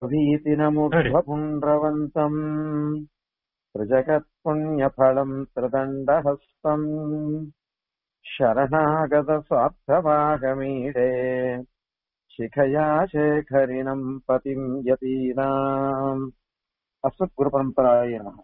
भीतिनमुग्धपुण्ड्रवन्तम् त्रिजगत्पुण्यफलम् त्रिदण्डहस्तम् शरणागतस्वार्थभागमीडे शिखया शेखरिणम् पतिम् यतीनाम् அஸ்மத்குருபரம்பராய நம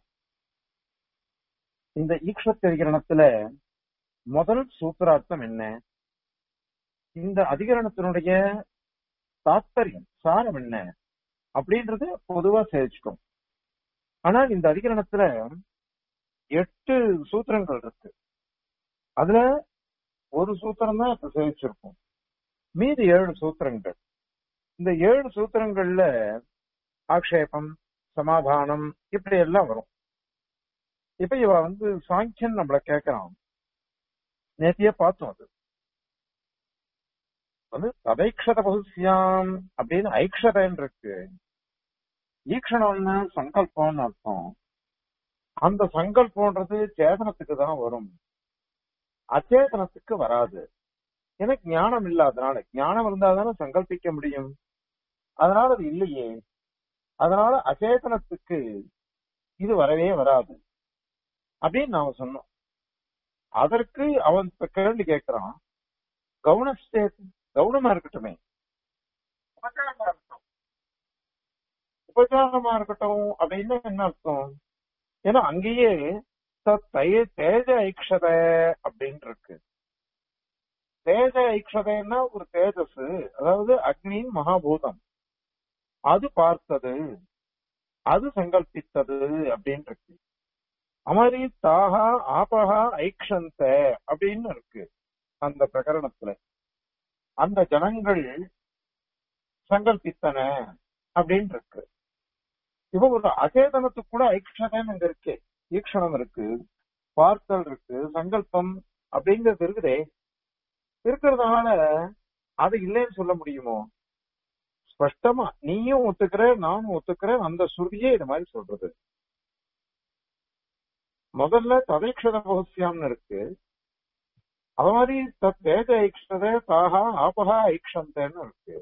இந்த ஈக்ஷத்திரிகரணத்துல முதல் சூத்திரார்த்தம் என்ன இந்த அதிகரணத்தினுடைய தாத்பரியம் சாரம் என்ன அப்படின்றது பொதுவா சேவிச்சுக்கும் ஆனால் இந்த அதிகரணத்துல எட்டு சூத்திரங்கள் இருக்கு அதுல ஒரு சூத்திரம் தான் இப்ப சேவிச்சிருக்கோம் மீதி ஏழு சூத்திரங்கள் இந்த ஏழு சூத்திரங்கள்ல ஆக்ஷேபம் சமாதானம் இப்படி எல்லாம் வரும் இப்ப இவ வந்து சாங்கியன் நம்மள கேக்குறான் நேத்தியே பார்த்தோம் அது வந்து ததைக்ஷத பகுசியாம் அப்படின்னு ஐக்ஷதன்னு இருக்கு ஈக்ஷணம்னு சங்கல்பம்னு அர்த்தம் அந்த சங்கல்பம்ன்றது சேதனத்துக்கு தான் வரும் அச்சேதனத்துக்கு வராது எனக்கு ஞானம் இல்லாதனால ஞானம் இருந்தாதானே சங்கல்பிக்க முடியும் அதனால அது இல்லையே அதனால அச்சேதனத்துக்கு இது வரவே வராது அப்படின்னு நாம சொன்னோம் அதற்கு அவன் இப்ப கேள்வி கேட்கிறான் கவுனஸ்டே கவுனமா இருக்கட்டுமே உபச்சாரமா இருக்கட்டும் உபச்சாரமா இருக்கட்டும் அப்படின்னு என்ன அர்த்தம் ஏன்னா அங்கேயே தய தேஜ ஐக்ஷத அப்படின்னு இருக்கு தேஜ ஐக்ஷதைன்னா ஒரு தேஜஸ் அதாவது அக்னியின் மகாபூதம் அது பார்த்தது அது சங்கல்பித்தது அப்படின்னு இருக்கு அமரி தாகா ஆபகா ஐக்ஷந்த அப்படின்னு இருக்கு அந்த பிரகரணத்துல அந்த ஜனங்கள் சங்கல்பித்தன அப்படின்னு இருக்கு இப்ப ஒரு அச்சேதனத்துக்கு கூட ஐக்ஷதம் இங்க இருக்கு ஈக்ஷணம் இருக்கு பார்த்தல் இருக்கு சங்கல்பம் அப்படிங்கிறது இருக்குதே இருக்கிறதுனால அது இல்லைன்னு சொல்ல முடியுமோ ஸ்பஷ்டமா நீயும் ஒத்துக்கிற நானும் ஒத்துக்கிறேன் அந்த சுருதியே இது மாதிரி சொல்றது முதல்ல ததைக்ஷத பகுசியாம்னு இருக்கு அது மாதிரி தத் வேத ஐக்ஷத தாகா ஆபகா ஐக்ஷந்தன்னு இருக்கு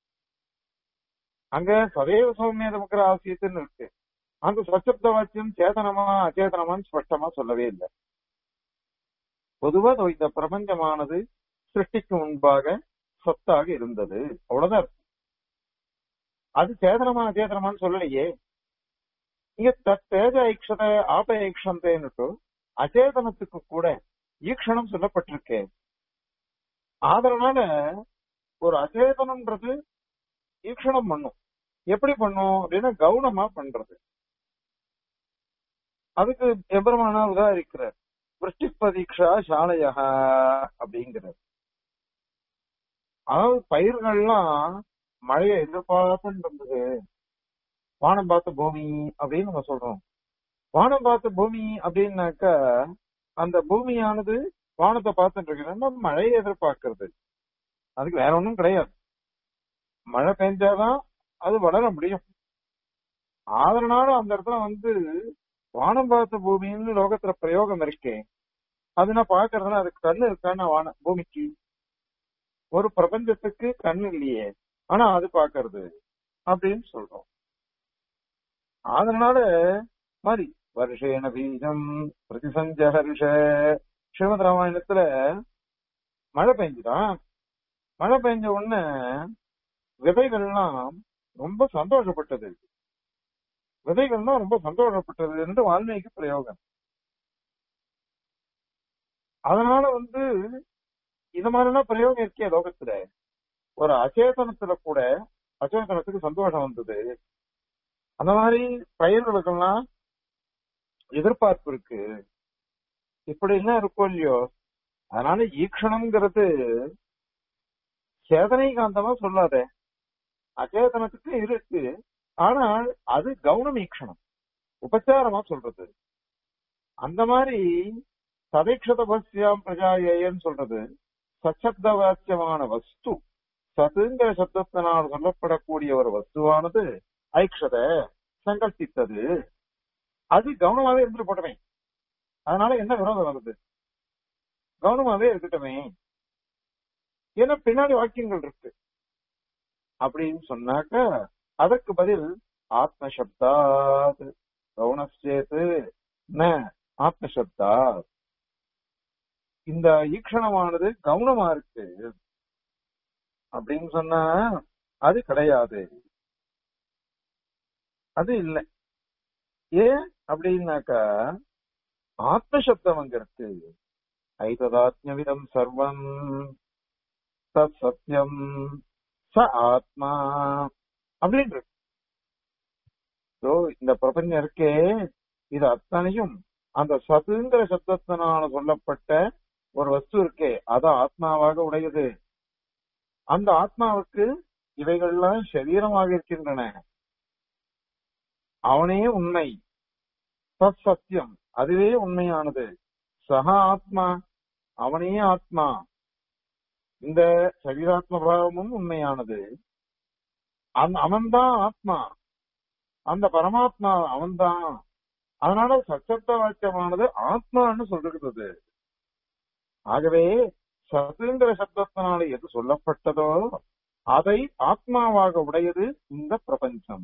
அங்க சதேவ சௌமிய நமக்கு ஆசியத்துன்னு இருக்கு அந்த சச்சப்த வாக்கியம் சேதனமா அச்சேதனமான்னு ஸ்பஷ்டமா சொல்லவே இல்லை பொதுவா இந்த பிரபஞ்சமானது சிருஷ்டிக்கு முன்பாக சொத்தாக இருந்தது அவ்வளவுதான் இருக்கு அது சேதனமா அச்சேதனமான்னு சொல்லலையே இங்க தேஜ ஐக்ஷத ஆப ஐக்ஷந்தேன்னுட்டு அச்சேதனத்துக்கு கூட ஈக்ஷணம் சொல்லப்பட்டிருக்கு அதனால ஒரு அச்சேதனம்ன்றது ஈக்ஷணம் பண்ணும் எப்படி பண்ணும் அப்படின்னா கவுனமா பண்றது அதுக்கு எபெருமானா உதாரிக்கிறார் விருஷ்டி பரீட்சா சாலையா அப்படிங்கிறார் அதாவது பயிர்கள்லாம் மழையை எதிர்பார்த்துன்னு இருந்தது வானம் பார்த்த பூமி அப்படின்னு நம்ம சொல்றோம் வானம் பார்த்த பூமி அப்படின்னாக்க அந்த பூமியானது வானத்தை பார்த்துட்டு இருக்கிறோம்னா மழையை எதிர்பார்க்கறது அதுக்கு வேற ஒண்ணும் கிடையாது மழை பெஞ்சாதான் அது வளர முடியும் அதனால அந்த இடத்துல வந்து வானம் பார்த்த பூமின்னு லோகத்துல பிரயோகம் இருக்கே அது நான் பாக்குறதுனா அதுக்கு கண்ணு இருக்கான்னு வான பூமிக்கு ஒரு பிரபஞ்சத்துக்கு கண் இல்லையே ஆனா அது பாக்குறது அப்படின்னு சொல்றோம் அதனால மாதிரி வருஷேன பீஜம் பிரதிசஞ்சஹர்ஷ ஸ்ரீமத் ராமாயணத்துல மழை பெஞ்சுதான் மழை பெஞ்ச உடனே விதைகள்லாம் ரொம்ப சந்தோஷப்பட்டது விதைகள்லாம் ரொம்ப சந்தோஷப்பட்டது என்று வால்மீகி பிரயோகம் அதனால வந்து இது மாதிரிலாம் பிரயோகம் இருக்கே லோகத்துல ஒரு அச்சேதனத்துல கூட அச்சேதனத்துக்கு சந்தோஷம் வந்தது அந்த மாதிரி பயிர்களுக்கெல்லாம் எதிர்பார்ப்பு இருக்கு இப்படி எல்லாம் இருக்கும் இல்லையோ அதனால ஈக்ஷணம்ங்கிறது சேதனை காந்தமா சொல்லாத அச்சேதனத்துக்கு இருக்கு ஆனால் அது கவுனம் ஈக்ஷணம் உபச்சாரமா சொல்றது அந்த மாதிரி சதைக்ஷத பஸ்யாம் பிரஜாயன்னு சொல்றது சச்சப்த வாக்கியமான வஸ்து சதுங்கிற சப்தத்தினால் சொல்லப்படக்கூடிய ஒரு வஸ்துவானது ஐக்ஷத சங்கல்பித்தது அது கவனமாவே இருந்துட்டு போட்டமே அதனால என்ன விரோதம் வருது கவனமாவே இருக்கட்டுமே ஏன்னா பின்னாடி வாக்கியங்கள் இருக்கு அப்படின்னு சொன்னாக்க அதற்கு பதில் ஆத்மசப்தாத் கவுனச்சேத்து ந ஆத்மசப்தாத் இந்த ஈக்ஷணமானது கவுனமா இருக்கு அப்படின்னு சொன்னா அது கிடையாது அது இல்லை ஏன் அப்படின்னாக்கா ஆத்மசப்தம் அங்க இருக்கு ஐததாத்மியவிதம் சர்வம் தத் சத்தியம் ச ஆத்மா அப்படின்னு இருக்கு So, இந்த பிரபஞ்சம் இருக்கே இது அத்தனையும் அந்த சதுங்கிற சப்தத்தினால சொல்லப்பட்ட ஒரு வஸ்து இருக்கே அது ஆத்மாவாக உடையது அந்த ஆத்மாவுக்கு இவைகள்லாம் சரீரமாக இருக்கின்றன அவனே உண்மை தத் சத்தியம் அதுவே உண்மையானது சக ஆத்மா அவனே ஆத்மா இந்த சரீராத்ம பாவமும் உண்மையானது அந்த அவன்தான் ஆத்மா அந்த பரமாத்மா அவன்தான் அதனால சச்சத்த வாக்கியமானது ஆத்மான்னு சொல்லிருக்கிறது ஆகவே சத்துங்கிற சப்தத்தினால எது சொல்லப்பட்டதோ அதை ஆத்மாவாக உடையது இந்த பிரபஞ்சம்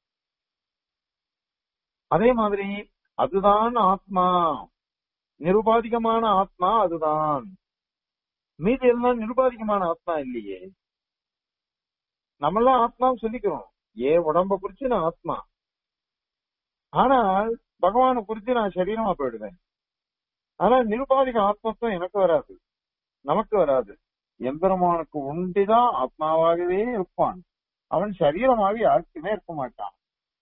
அதே மாதிரி அதுதான் ஆத்மா நிருபாதிகமான ஆத்மா அதுதான் மீதி எல்லாம் நிருபாதிகமான ஆத்மா இல்லையே நம்மளாம் ஆத்மான்னு சொல்லிக்கிறோம் ஏ உடம்ப குறிச்சு நான் ஆத்மா ஆனால் பகவானை குறிச்சு நான் சரீரமா போயிடுவேன் ஆனா நிருபாதிக ஆத்மத்துவம் எனக்கு வராது நமக்கு வராது எம்பெருமானுக்கு உண்டிதான் ஆத்மாவாகவே இருப்பான் அவன் சரீரமாக யாருக்குமே இருக்க மாட்டான்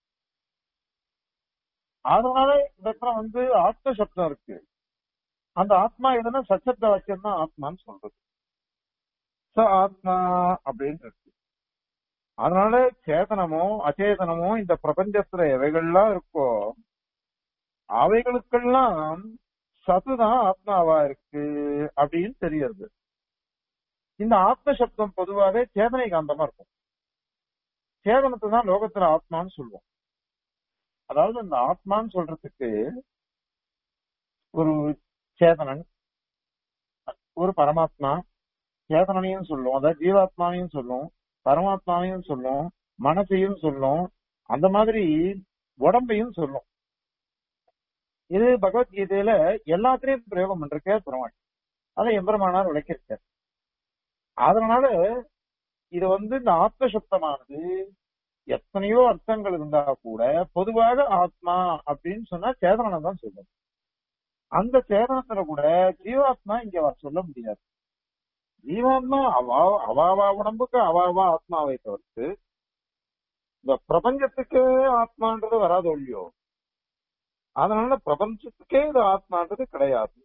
அதனால இந்த இடத்துல வந்து ஆத்ம சப்தம் இருக்கு அந்த ஆத்மா எதுனா சச்சப்த வாக்கியம் தான் ஆத்மான்னு சொல்றது ச ஆத்மா அப்படின்னு இருக்கு அதனால சேதனமோ அச்சேதனமோ இந்த பிரபஞ்சத்துல எவைகள்லாம் இருக்கோ அவைகளுக்கெல்லாம் சத்துதான் ஆத்மாவா இருக்கு அப்படின்னு தெரியறது இந்த ஆத்ம சப்தம் பொதுவாகவே சேதனை காந்தமா இருக்கும் சேதனத்தை தான் லோகத்துல ஆத்மான்னு சொல்லுவோம் அதாவது இந்த ஆத்மான்னு சொல்றதுக்கு ஒரு சேதனன் ஒரு பரமாத்மா சேதனனையும் சொல்லும் அதாவது ஜீவாத்மாவையும் சொல்லும் பரமாத்மாவையும் சொல்லும் மனசையும் சொல்லும் அந்த மாதிரி உடம்பையும் சொல்லும் இது பகவத்கீதையில எல்லாத்திலையும் பிரயோகம் பண்றக்கே பெருமாள் அதை எம்பெருமானார் விளக்கியிருக்கார் அதனால இது வந்து இந்த ஆத்ம சப்தமானது எத்தனையோ அர்த்தங்கள் இருந்தா கூட பொதுவாக ஆத்மா அப்படின்னு சொன்னா சேதனம் தான் சொல்லும் அந்த சேதனத்துல கூட ஜீவாத்மா இங்க வ- சொல்ல முடியாது ஜீவாத்மா அவா அவாவா உடம்புக்கு அவாவா ஆத்மாவை தவிர்த்து இந்த பிரபஞ்சத்துக்கே ஆத்மான்றது வராது ஒழியோ அதனால பிரபஞ்சத்துக்கே இது ஆத்மான்றது கிடையாது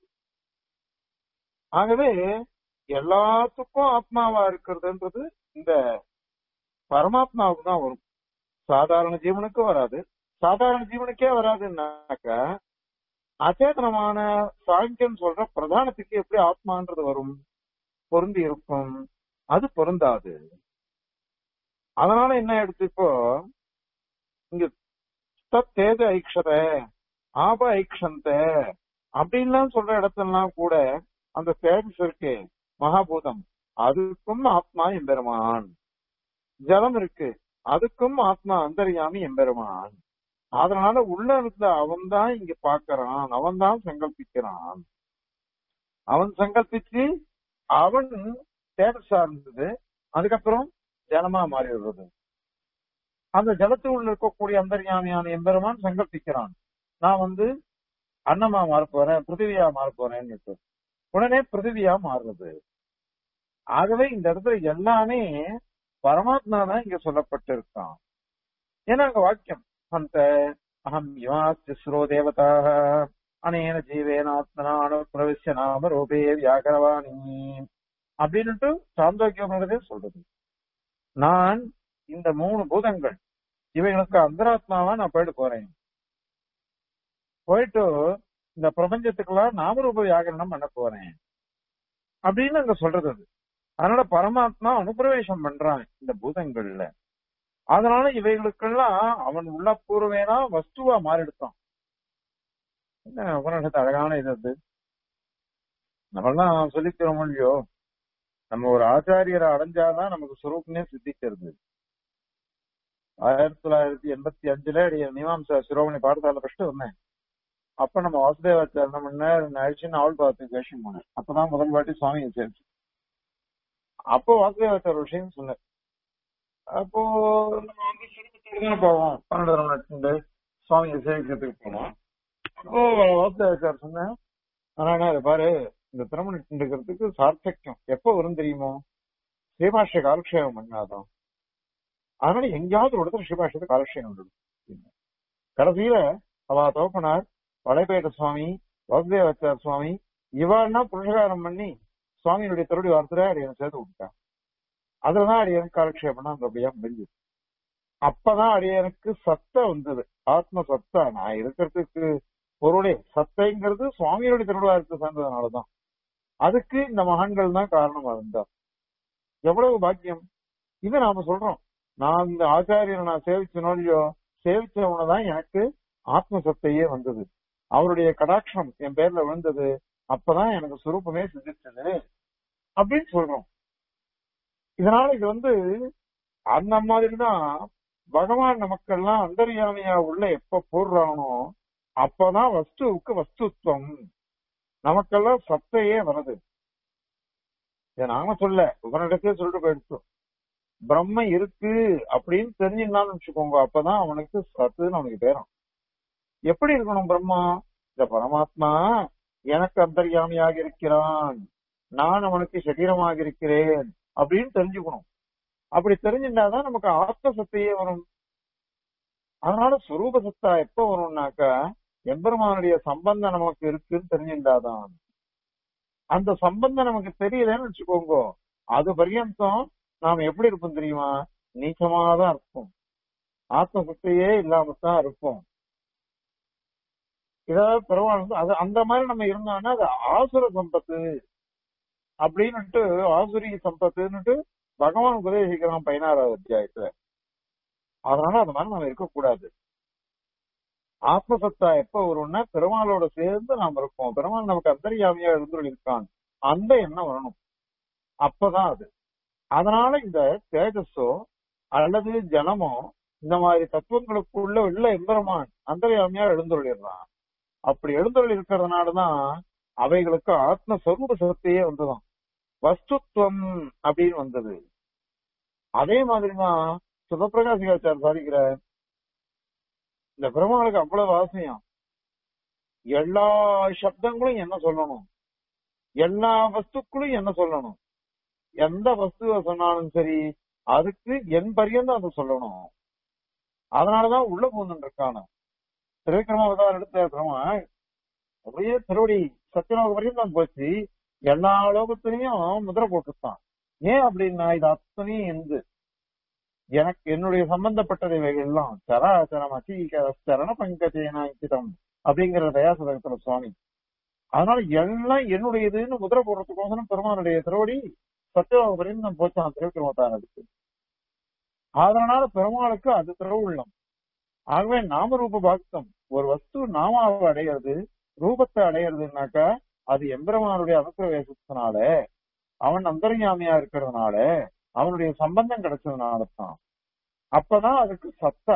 ஆகவே எல்லாத்துக்கும் ஆத்மாவா இருக்கிறதுன்றது இந்த பரமாத்மாவுக்கு தான் வரும் சாதாரண ஜீவனுக்கு வராது சாதாரண ஜீவனுக்கே வராதுன்னாக்க அச்சேதனமான சாங்கியம் சொல்ற பிரதானத்துக்கு எப்படி ஆத்மான்றது வரும் பொருந்தி இருக்கும் அது பொருந்தாது அதனால என்ன எடுத்து இப்போ இங்க தத் தேஜ ஐக்ஷத ஆப ஐக்ஷந்த அப்படின்லாம் சொல்ற இடத்தெல்லாம் கூட அந்த தேஜஸ் இருக்கு மகாபூதம் அதுக்கும் ஆத்மா எம்பெருமான் ஜலம் இருக்கு அதுக்கும் ஆத்மா அந்தரியாமி எம்பெருமான் அதனால உள்ள இருந்த அவன் தான் இங்க பாக்குறான் அவன் தான் சங்கல்பிக்கிறான் அவன் சங்கல்பிச்சு அவன் தேஜஸா இருந்தது அதுக்கப்புறம் ஜலமா மாறி விடுறது அந்த ஜலத்துக்குள்ள இருக்கக்கூடிய அந்தர்யாமியான எம்பெருமான் சங்கல்பிக்கிறான் நான் வந்து அன்னமா மாற போறேன் பிருத்திவியா மாற போறேன்னு உடனே பிருத்திவியா மாறுறது ஆகவே இந்த இடத்துல எல்லாமே பரமாத்மா தான் இங்க சொல்லப்பட்டிருக்கான் ஏன்னா அங்க வாக்கியம் அந்த அகம் யுவாஸ்திஸ்ரோ தேவதாக அனேன ஜீவேன ஆத்மனா அனுப்பிரவிஷ்ய நாம ரூபே வியாகரவாணி அப்படின்னுட்டு சாந்தோக்கியம்ன்றதே சொல்றது நான் இந்த மூணு பூதங்கள் இவைகளுக்கு அந்தராத்மாவா நான் போயிட்டு போறேன் போயிட்டு இந்த பிரபஞ்சத்துக்கெல்லாம் நாமரூப வியாகரணம் பண்ண போறேன் அப்படின்னு அங்க சொல்றது அது அதனால பரமாத்மா அனுப்பிரவேசம் பண்றான் இந்த பூதங்கள்ல அதனால இவைகளுக்கெல்லாம் அவன் உள்ள பூர்வேனா வஸ்துவா மாறிடுத்தான் என்ன உபநிஷத்து அழகான இது அது நம்மெல்லாம் சொல்லிக்கிறோம் இல்லையோ நம்ம ஒரு ஆச்சாரியரை அடைஞ்சாதான் நமக்கு சுரூப்னே சித்திக்கிறது ஆயிரத்தி தொள்ளாயிரத்தி எண்பத்தி அஞ்சுல அடிய மீமாம்சா சிரோமணி பாடசாலை ஃபர்ஸ்ட் வந்தேன் அப்ப நம்ம வாசுதேவாச்சார் என்ன பண்ணார் அழிச்சுன்னு அவள் பார்த்து பேஷன் போனேன் அப்பதான் முதல் வாட்டி சுவாமியை சேர்த்து அப்போ வாசுதேவாச்சார் ஒரு விஷயம் சொன்னார் அப்போ நம்ம வந்து சிறுபத்தூர் தான் போவோம் பன்னெண்டு தரம் நட்டு சுவாமியை சேவிக்கிறதுக்கு போனோம் அப்போ வாசுதேவாச்சார் சொன்னேன் ஆனா இதை பாரு இந்த திருமணம் இருக்கிறதுக்கு சார்த்தக்கியம் எப்போ வரும் தெரியுமோ ஸ்ரீபாஷ காலக்ஷேபம் பண்ணாதான் அதனால எங்கேயாவது ஒரு இடத்துல ஸ்ரீபாஷத்தை காலக்ஷேபம் பண்ணணும் கடைசியில அவ தோப்பனார் வளைப்பேட்ட சுவாமி வாசுதேவாச்சார் சுவாமி இவாள்னா புருஷகாரம் பண்ணி சுவாமியினுடைய திருடி வார்த்தை அடியனை சேர்த்து விட்டான் அதுலதான் அடியனுக்கு காலக்ஷேபம் அங்க அப்படியா முடிஞ்சது அப்பதான் அடியனுக்கு சத்த வந்தது ஆத்ம சத்தா நான் இருக்கிறதுக்கு பொருளே சத்தைங்கிறது சுவாமியோட திருவிழாவுக்கு சேர்ந்ததுனாலதான் அதுக்கு இந்த மகான்கள் தான் காரணமா இருந்தார் எவ்வளவு பாக்கியம் இதை நாம சொல்றோம் நான் இந்த ஆச்சாரியனை நான் சேவிச்சனோ இல்லையோ சேவிச்சவனதான் எனக்கு ஆத்ம சத்தையே வந்தது அவருடைய கடாட்சம் என் பேர்ல விழுந்தது அப்பதான் எனக்கு சுரூபமே சிந்திச்சது அப்படின்னு சொல்றோம் இதனால இது வந்து அந்த மாதிரிதான் பகவான் நமக்கெல்லாம் அந்தரியாமையா உள்ள எப்ப போடுறானோ அப்பதான் வஸ்துவுக்கு வஸ்துத்வம் நமக்கெல்லாம் சத்தையே வருது இதை நாம சொல்ல உபனிடத்தே சொல்லிட்டு போயிடுச்சோம் பிரம்ம இருக்கு அப்படின்னு தெரிஞ்சுனான்னு வச்சுக்கோங்க அப்பதான் அவனுக்கு சத்துன்னு அவனுக்கு பேரும் எப்படி இருக்கணும் பிரம்மா இந்த பரமாத்மா எனக்கு அந்தர்யாமியாக இருக்கிறான் நான் அவனுக்கு சரீரமாக இருக்கிறேன் அப்படின்னு தெரிஞ்சுக்கணும் அப்படி தெரிஞ்சுட்டாதான் நமக்கு ஆத்ம சத்தையே வரும் அதனால சுரூப சத்தா எப்ப வரும்னாக்கா எம்பெருமானுடைய சம்பந்தம் நமக்கு இருக்குன்னு தெரிஞ்சுட்டாதான் அந்த சம்பந்தம் நமக்கு தெரியலன்னு வச்சுக்கோங்க அது பர்யந்தம் நாம எப்படி இருப்போம் தெரியுமா நீச்சமாதான் இருப்போம் ஆத்ம சத்தையே இல்லாம தான் இருப்போம் இதாவது பெருமாள் வந்து அது அந்த மாதிரி நம்ம இருந்தோம்னா அது ஆசுர சம்பத்து அப்படின்னுட்டு ஆசுரி சம்பத்துன்னுட்டு பகவான் உபதேசிக்கிறான் பதினாறாவது அத்தியாயத்துல அதனால அது மாதிரி நம்ம இருக்கக்கூடாது ஆத்மசத்தா எப்ப வரும்னா பெருமாளோட சேர்ந்து நாம் இருப்போம் பெருமாள் நமக்கு அந்தரியாமையா இருந்து இருக்கான் அந்த எண்ணம் வரணும் அப்பதான் அது அதனால இந்த தேஜஸோ அல்லது ஜனமோ இந்த மாதிரி தத்துவங்களுக்குள்ள உள்ள எம்பெருமான் அந்தரியாமையா எழுந்துள்ளிடுறான் அப்படி எழுந்துள்ள இருக்கிறதுனாலதான் அவைகளுக்கு ஆத்மஸ்வரூப சக்தியே வந்ததாம் வஸ்துத்வம் அப்படின்னு வந்தது அதே மாதிரிதான் சுதப்பிரகாசிகாச்சார் சாதிக்கிற இந்த பெருமாளுக்கு அவ்வளவு அவசியம் எல்லா சப்தங்களும் என்ன சொல்லணும் எல்லா வஸ்துக்களும் என்ன சொல்லணும் எந்த வஸ்துவை சொன்னாலும் சரி அதுக்கு என் பரியந்தம் அதை சொல்லணும் அதனாலதான் உள்ள பூந்துட்டு இருக்கான திருவிக்கிரமாவதாரம் எடுத்த பெருமாள் அப்படியே திருவடி சத்தியலோக வரையும் தான் போச்சு எல்லா லோகத்திலையும் முதிரை போட்டுத்தான் ஏன் அப்படின்னா இது அத்தனையும் எந்து எனக்கு என்னுடைய சம்பந்தப்பட்டது இவைகள்லாம் சராச்சரம் அசீகரண பங்கஜேனாங்கிதம் அப்படிங்கிற தயாசதகத்துல சுவாமி அதனால எல்லாம் என்னுடையதுன்னு முதிரை போடுறதுக்கோசரம் பெருமானுடைய திருவடி சத்தியலோக வரையும் தான் போச்சான் திருவிக்கிரமத்தாரத்துக்கு அதனால பெருமாளுக்கு அது திருவுள்ளம் ஆகவே நாமரூப பாக்தம் ஒரு வஸ்து நாமாவை அடையிறது ரூபத்தை அடையிறதுனாக்கா அது எம்பெருமானுடைய அனுப்பிரவேசத்தினால அவன் அந்தர்யாமியா இருக்கிறதுனால அவனுடைய சம்பந்தம் கிடைச்சதுனால தான் அப்பதான் அதுக்கு சத்தா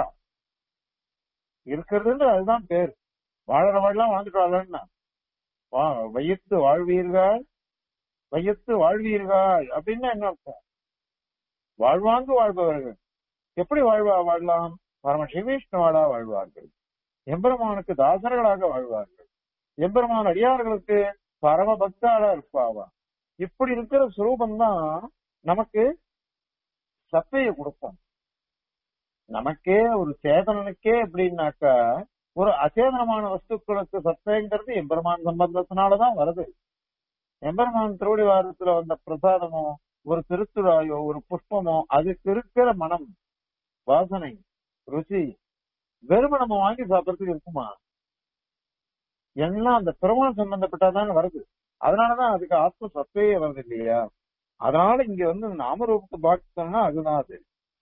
இருக்கிறது அதுதான் பேர் வாழற வாழலாம் வாழ்ந்துட்டு வாழன்னா வையத்து வாழ்வீர்கள் வையத்து வாழ்வீர்கள் அப்படின்னா என்ன அர்த்தம் வாழ்வாங்கு வாழ்பவர்கள் எப்படி வாழ்வா வாழலாம் பரம சிவீஷ்ணவாளா வாழ்வார்கள் எம்பெருமானுக்கு தாசர்களாக வாழ்வார்கள் எம்பெருமான் அடியார்களுக்கு பரம பக்தாளா இருப்பாவா இப்படி இருக்கிற சுரூபம் தான் நமக்கு சத்தையை கொடுக்கும் நமக்கே ஒரு சேதனனுக்கே எப்படின்னாக்கா ஒரு அச்சேதனமான வஸ்துக்களுக்கு சத்தைங்கிறது எம்பெருமான் சம்பந்தத்தினாலதான் வருது எம்பெருமான் திருவடி வாரத்துல வந்த பிரசாதமோ ஒரு திருத்துழாயோ ஒரு புஷ்பமோ அதுக்கு இருக்கிற மனம் வாசனை ருசி வெறும நம்ம வாங்கி சாப்பிடறதுக்கு இருக்குமா எல்லாம் அந்த பெருமாள் சம்பந்தப்பட்டாதான் வருது அதனாலதான் அதுக்கு ஆத்ம சத்தையே வருது இல்லையா அதனால இங்க வந்து நாமரூபத்தை பார்த்தோம்னா அதுதான் அது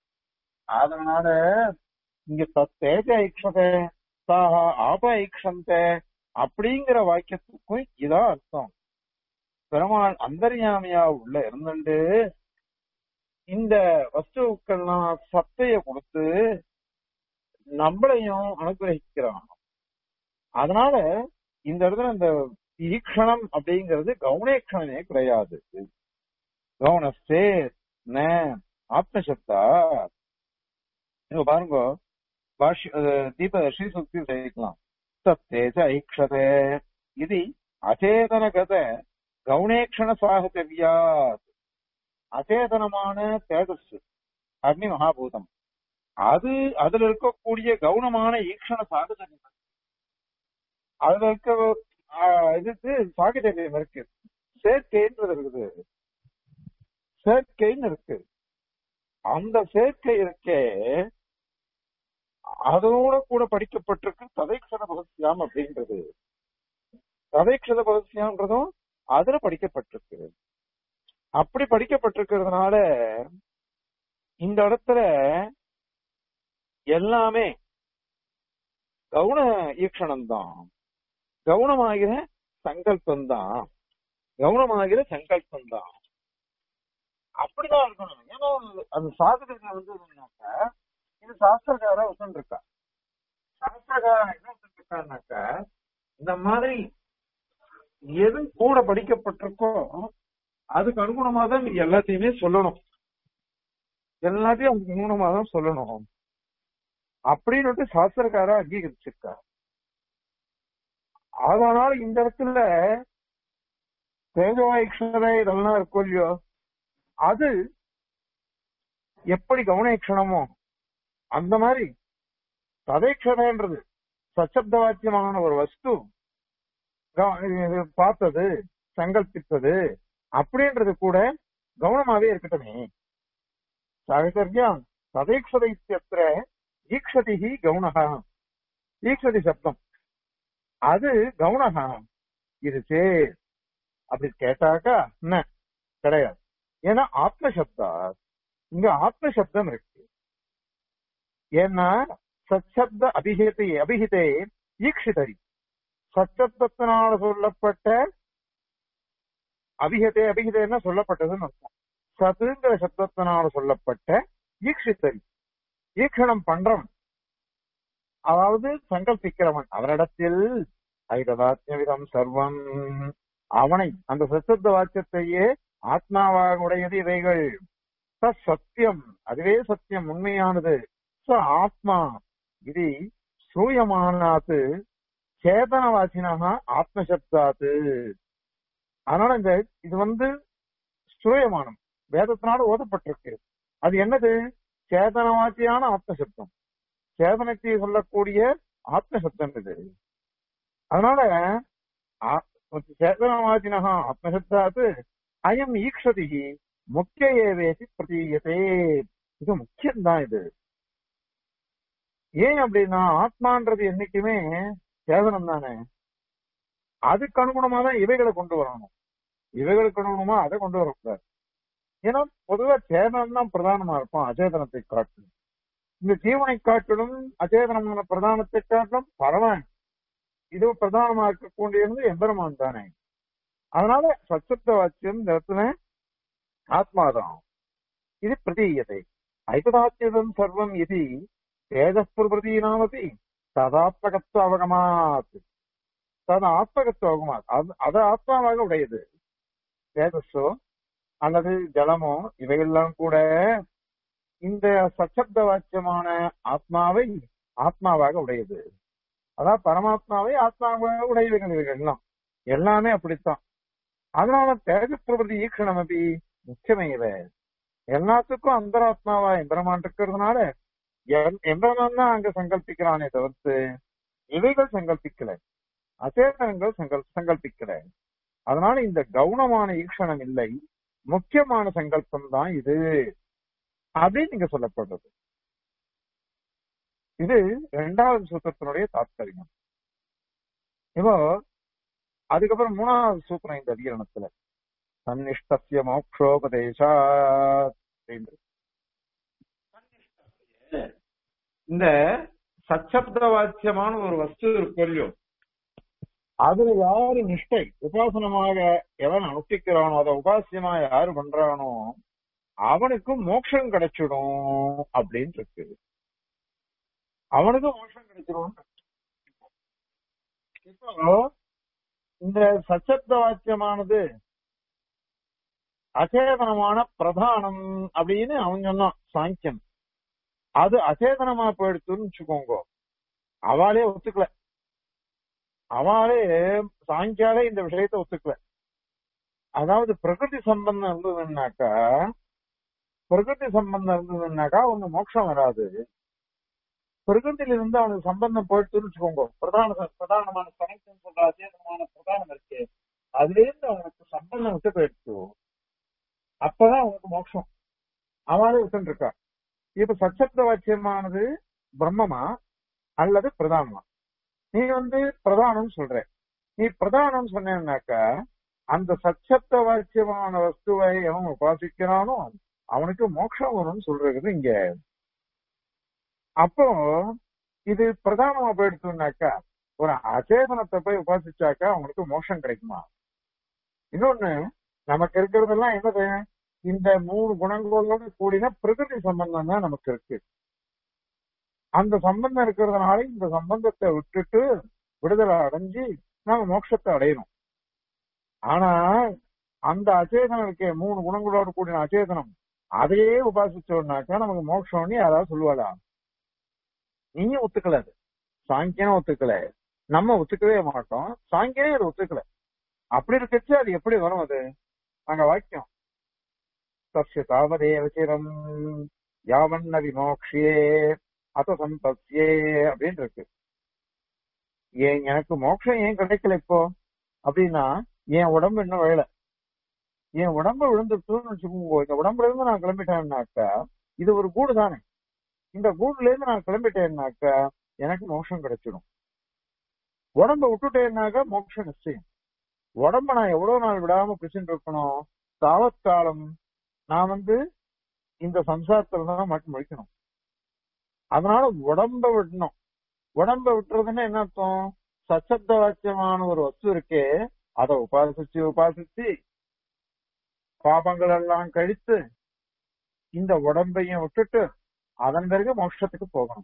அதனால இங்க தத்தேஜ ஐக்ஷத சாக ஆப ஐக்ஷந்த அப்படிங்கிற வாக்கியத்துக்கும் இதான் அர்த்தம் பெருமாள் அந்தர்யாமியா உள்ள இருந்துட்டு இந்த வஸ்துக்கள்லாம் சத்தைய கொடுத்து நம்மளையும் அனுகிரகிக்கிறான் அதனால இந்த இடத்துல இந்த ஈக்ஷணம் அப்படிங்கிறது கவுனேக்ஷணமே கிடையாது கவுனஸ்தே ந ஆத்மசப்தா இங்க பாருங்க பாஷ்ய அஹ், தீப ஸ்ரீசுக்தி சேவிக்கலாம் தத்தேஜ ஐக்ஷதே இது அச்சேதனகத கவுனேக்ஷண சாகச்சரியா அச்சேதனமான தேஜஸ் அக்னி மகாபூதம் அது அதுல இருக்கக்கூடிய கவுனமான ஈக்ஷண சாகச்சரியம் அதுல இருக்க ஆஹ், இதுக்கு சாகச்சரியம் இருக்கு சேர்க்கைன்றது இருக்குது சேர்க்கைன்னு இருக்கு அந்த சேர்க்கை இருக்கே அதோட கூட படிக்கப்பட்டிருக்கு ததைக்ஷத பகத்யாம் அப்படின்றது ததைக்ஷத பகத்யாம்ன்றதும் அதுல படிக்கப்பட்டிருக்கு அப்படி படிக்கப்பட்டிருக்கிறதுனால இந்த இடத்துல எல்லாமே கவுன ஈக்ஷணம் தான் கவுனமாகிற சங்கல்பம் தான் கவுனமாகிற சங்கல்பம் தான் அப்படிதான் இருக்கணும் ஏன்னா அந்த சாதகத்தை வந்து என்னன்னாக்கா இது சாஸ்திரக்காரா உட்காந்துருக்கா சாஸ்திரக்காரா என்ன உட்காந்துருக்கான்னாக்கா இந்த மாதிரி எது கூட படிக்கப்பட்டிருக்கோ அதுக்கு அனுகுணமா தான் நீ எல்லாத்தையுமே சொல்லணும் எல்லாத்தையும் அதுக்கு அனுகுணமா தான் சொல்லணும் அப்படின்னு சாஸ்திரக்காரா அங்கீகரிச்சிருக்கா அதனால இந்த இடத்துல தேஜவாய்க்ஷர இதெல்லாம் இருக்கும் இல்லையோ அது எப்படி கவனேக்ஷணமோ அந்த மாதிரி ததைக்ஷரன்றது சச்சப்த வாக்கியமான ஒரு வஸ்து க- இது பார்த்தது சங்கல்பித்தது அப்படின்றது கூட கவனமாவே இருக்கட்டுமே சாகச்சரியம் ததைக்ஷத இத்தியத்திர ஈக்ஷதி கவுனகா ஈக்ஷதி சப்தம் அது கவுனகா இது சே அப்படி கேட்டாக்கா என்ன கிடையாது ஏன்னா ஆத்மசப்தா இங்க ஆத்மசப்தம் இருக்கு ஏன்னா சச்சப்த அபிஹிதை அபிஹிதே ஈக்ஷிதரி சச்சப்தத்தினால சொல்லப்பட்ட அபிஹிதே அபிஹிதேன்னா சொல்லப்பட்டதுன்னு அர்த்தம் சத்துங்கிற சப்தத்தினால சொல்லப்பட்ட ஈக்ஷிதரி ஈக்ஷணம் பண்றவன் அதாவது சங்கல்பிக்கிறவன் அவனிடத்தில் ஐதவாத்தியவிதம் சர்வம் அவனை அந்த சச்சப்த வாக்கியத்தையே ஆத்மாவாக உடையது இவைகள் தத் சத்தியம் அதுவே சத்தியம் உண்மையானது ச ஆத்மா இது சூயமானாத்து சேதனவாசினா ஆத்மசப்தாத்து அதனால இந்த இது வந்து சூயமானம் வேதத்தினால ஓதப்பட்டிருக்கு அது என்னது சேதனவாசியான ஆத்மசப்தம் சேதனத்தை சொல்லக்கூடிய ஆத்மசப்தம் இது அதனால ஆ- சேதனவாசினா ஆத்மசப்தாத்து அயம் ஈக்ஷதி முக்கிய ஏவேசி பிரதீயத்தே இது முக்கியம்தான் இது ஏன் அப்படின்னா ஆத்மான்றது என்னைக்குமே சேதனம் தானே அதுக்கு அனுகுணமா தான் இவைகளை கொண்டு வரணும் இவைகளுக்கு அனுகுணமா அதை கொண்டு வரக்கூடாது ஏன்னா பொதுவா சேதனம் தான் பிரதானமா இருக்கும் அச்சேதனத்தை காட்டிலும் இந்த ஜீவனை காட்டிலும் அச்சேதனமான பிரதானத்தை காட்டிலும் பரவான் இது பிரதானமா இருக்கக்கூடியது எம்பெருமான் தானே அதனால சச்சப்த வாக்கியம் இந்த இடத்துல ஆத்மாதான் இது பிரதீயத்தை ஐததாத்தியதம் சர்வம் இது தேஜஸ்பிரதீனாமபி ததாத்மகத்துவ அவகமாத் தது ஆத்மகத்துவ அவகமாத் அது அது ஆத்மாவாக உடையது தேஜஸோ அல்லது ஜலமோ இவையெல்லாம் கூட இந்த சச்சப்த வாக்கியமான ஆத்மாவை ஆத்மாவாக உடையது அதாவது பரமாத்மாவை ஆத்மாவாக உடையவைகள் இவைகள்லாம் எல்லாமே அப்படித்தான் அதனால தேஜப்பிரபதி ஈக்ஷணம் அப்படி முக்கியமையில எல்லாத்துக்கும் அந்தராத்மாவா எம்பெருமான் இருக்கிறதுனால எம்- எம்பெருமான் தான் அங்க சங்கல்பிக்கிறானே தவிர்த்து இவைகள் சங்கல்பிக்கல அச்சேதனங்கள் சங்கல் சங்கல்பிக்கல அதனால இந்த கவுனமான ஈக்ஷணம் இல்லை முக்கியமான சங்கல்பம் தான் இது அப்படின்னு இங்க சொல்லப்படுறது இது இரண்டாவது சூத்திரத்தினுடைய தாத்பரியம் இப்போ அதுக்கப்புறம் மூணாவது சூத்திரம் இந்த அதிகரணத்துல சன்னிஷ்டசிய மோக்ஷோபதேசா இந்த சச்சப்த வாக்கியமான ஒரு வஸ்து இருக்கு இல்லையோ அதுல யாரு நிஷ்டை உபாசனமாக எவன் அனுஷ்டிக்கிறானோ அதை உபாசியமா யாரு பண்றானோ அவனுக்கு மோட்சம் கிடைச்சிடும் அப்படின்னு இருக்கு அவனுக்கு மோட்சம் கிடைச்சிரும் இப்போ இந்த சச்சப்த வாக்கியமானது அச்சேதனமான பிரதானம் அப்படின்னு அவன் சொன்னான் சாங்கியம் அது அச்சேதனமா போயிடுத்துன்னு வச்சுக்கோங்க அவளே ஒத்துக்கல அவளே சாங்கியாலே இந்த விஷயத்த ஒத்துக்கல அதாவது பிரகிருதி சம்பந்தம் இருந்ததுன்னாக்கா பிரகிருதி சம்பந்தம் இருந்ததுன்னாக்கா அவனுக்கு மோட்சம் வராது பிரகிருதியில இருந்து அவனுக்கு சம்பந்தம் போயிடுத்துன்னு வச்சுக்கோங்க பிரதான பிரதானமான கனெக்ஷன் சொல்ற அச்சேதனமான பிரதானம் இருக்கு அதுல இருந்து அவனுக்கு சம்பந்தம் விட்டு போயிடுச்சு அப்பதான் அவனுக்கு மோட்சம் அவளே விட்டு இருக்கா இப்ப சச்சப்த வாக்கியமானது பிரம்மமா அல்லது பிரதானமா நீ வந்து பிரதானம் சொல்ற நீ பிரதானம் சொன்னேன்னாக்கா அந்த சச்சப்த வாக்கியமான வஸ்துவை எவன் உபாசிக்கிறானோ அவனுக்கு மோட்சம் வரும்னு சொல்றது இங்க அப்போ இது பிரதானமா போயிடுச்சுனாக்கா ஒரு அச்சேதனத்தை போய் உபாசிச்சாக்கா அவனுக்கு மோட்சம் கிடைக்குமா இன்னொன்னு நமக்கு இருக்கிறதெல்லாம் என்னது இந்த மூணு குணங்களோட கூடின பிரகிருதி சம்பந்தம் தான் நமக்கு இருக்கு அந்த சம்பந்தம் இருக்கிறதுனால இந்த சம்பந்தத்தை விட்டுட்டு விடுதலை அடைஞ்சு நாம மோட்சத்தை அடையணும் ஆனா அந்த அச்சேதனம் இருக்கே மூணு குணங்களோட கூடின அச்சேதனம் அதையே உபாசிச்சோம்னாக்கா நமக்கு மோட்சம்னு யாராவது சொல்லுவாளா நீயும் ஒத்துக்கல அது சாங்கியனும் ஒத்துக்கல நம்ம ஒத்துக்கவே மாட்டோம் சாங்கியனே அது ஒத்துக்கல அப்படி இருக்கச்சு அது எப்படி வரும் அது அங்க வாக்கியம் தஸ்ய தாவதேவ சிரம் யாவன்ன விமோக்ஷியே அத சம்பத்யே அப்படின்னு இருக்கு ஏன் எனக்கு மோட்சம் ஏன் கிடைக்கல இப்போ அப்படின்னா என் உடம்பு இன்னும் விழல என் உடம்பு விழுந்துட்டுன்னு வச்சுக்கோங்க இந்த உடம்புல இருந்து நான் கிளம்பிட்டேன்னாக்கா இது ஒரு கூடு தானே இந்த கூடுல இருந்து நான் கிளம்பிட்டேன்னாக்கா எனக்கு மோட்சம் கிடைச்சிடும் உடம்ப விட்டுட்டேன்னாக்கா மோட்சம் நிச்சயம் உடம்ப நான் எவ்வளவு நாள் விடாம பிடிச்சுட்டு இருக்கணும் தாவத்காலம் நான் வந்து இந்த சம்சாரத்துல தான் மட்டும் முடிக்கணும் அதனால உடம்ப விடணும் உடம்ப விட்டுறதுன்னா என்ன அர்த்தம் சச்சப்த வாக்கியமான ஒரு வஸ்து இருக்கே அதை உபாசிச்சு உபாசிச்சு பாபங்கள் எல்லாம் கழித்து இந்த உடம்பையும் விட்டுட்டு அதன் பிறகு மோட்சத்துக்கு போகணும்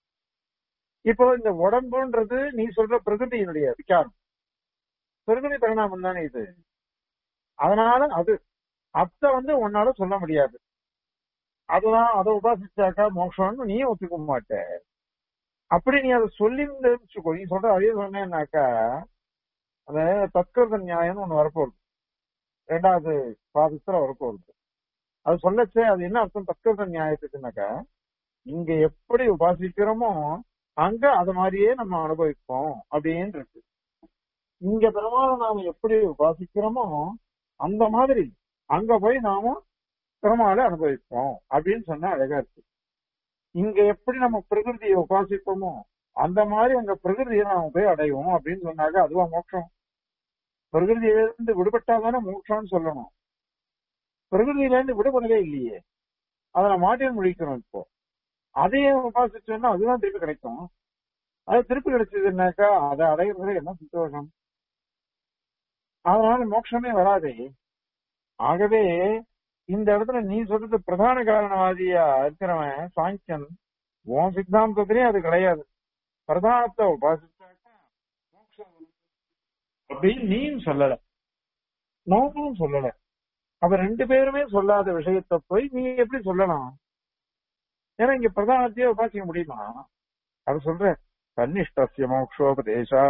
இப்போ இந்த உடம்புன்றது நீ சொல்ற பிரகிருதியினுடைய விகாரம் பிரகிருதி பரிணாமம் தானே இது அதனால அது அத்தை வந்து உன்னால சொல்ல முடியாது அதுதான் அதை உபாசிச்சாக்கா மோட்சம்னு நீ ஒத்துக்க மாட்ட அப்படி நீ அதை சொல்லி வச்சுக்கோ நீ சொல்ற அதே சொன்னேன்னாக்கா அந்த தத்கிருத நியாயம்னு ஒண்ணு வரப்போகுது ரெண்டாவது பாதத்துல வரப்போகுது அது சொல்லச்சே அது என்ன அர்த்தம் தத்கிருத நியாயத்துக்குனாக்கா இங்க எப்படி உபாசிக்கிறோமோ அங்க அது மாதிரியே நம்ம அனுபவிப்போம் அப்படின்னு இருக்கு இங்க பெருமாளை நாம எப்படி உபாசிக்கிறோமோ அந்த மாதிரி அங்க போய் நாம பெருமாளை அனுபவிப்போம் அப்படின்னு சொன்னா அழகா இருக்கு இங்க எப்படி நம்ம பிரகிருதியை உபாசிப்போமோ அந்த மாதிரி அங்க பிரகிருதியை நாம போய் அடைவோம் அப்படின்னு சொன்னாக்க அதுவா மோட்சம் பிரகிருதியிலிருந்து விடுபட்டாதானே மோட்சம்னு சொல்லணும் பிரகிருதியிலிருந்து விடுபடவே இல்லையே அதை நான் மாட்டில் முடிக்கிறோம் இப்போ அதையே உபாசிச்சோம்னா அதுதான் திருப்பி கிடைக்கும் அது திருப்பி கிடைச்சதுன்னாக்கா அதை அடையிறது என்ன சந்தோஷம் அதனால மோட்சமே வராதே ஆகவே இந்த இடத்துல நீ சொல்றது பிரதான காரணவாதியா இருக்கிறவன் சாங்கியன் உன் சித்தாந்தத்திலேயே அது கிடையாது பிரதானத்தை உபாசிச்சாக்கா மோட்சம் வரும். அப்படின்னு நீயும் சொல்லல நானும் சொல்லல அப்ப ரெண்டு பேருமே சொல்லாத விஷயத்த போய் நீ எப்படி சொல்லலாம் ஏன்னா இங்க பிரதானத்தையே உபாசிக்க முடியுமா அது சொல்ற தன்னிஷ்டசிய மோக்ஷோபதேசா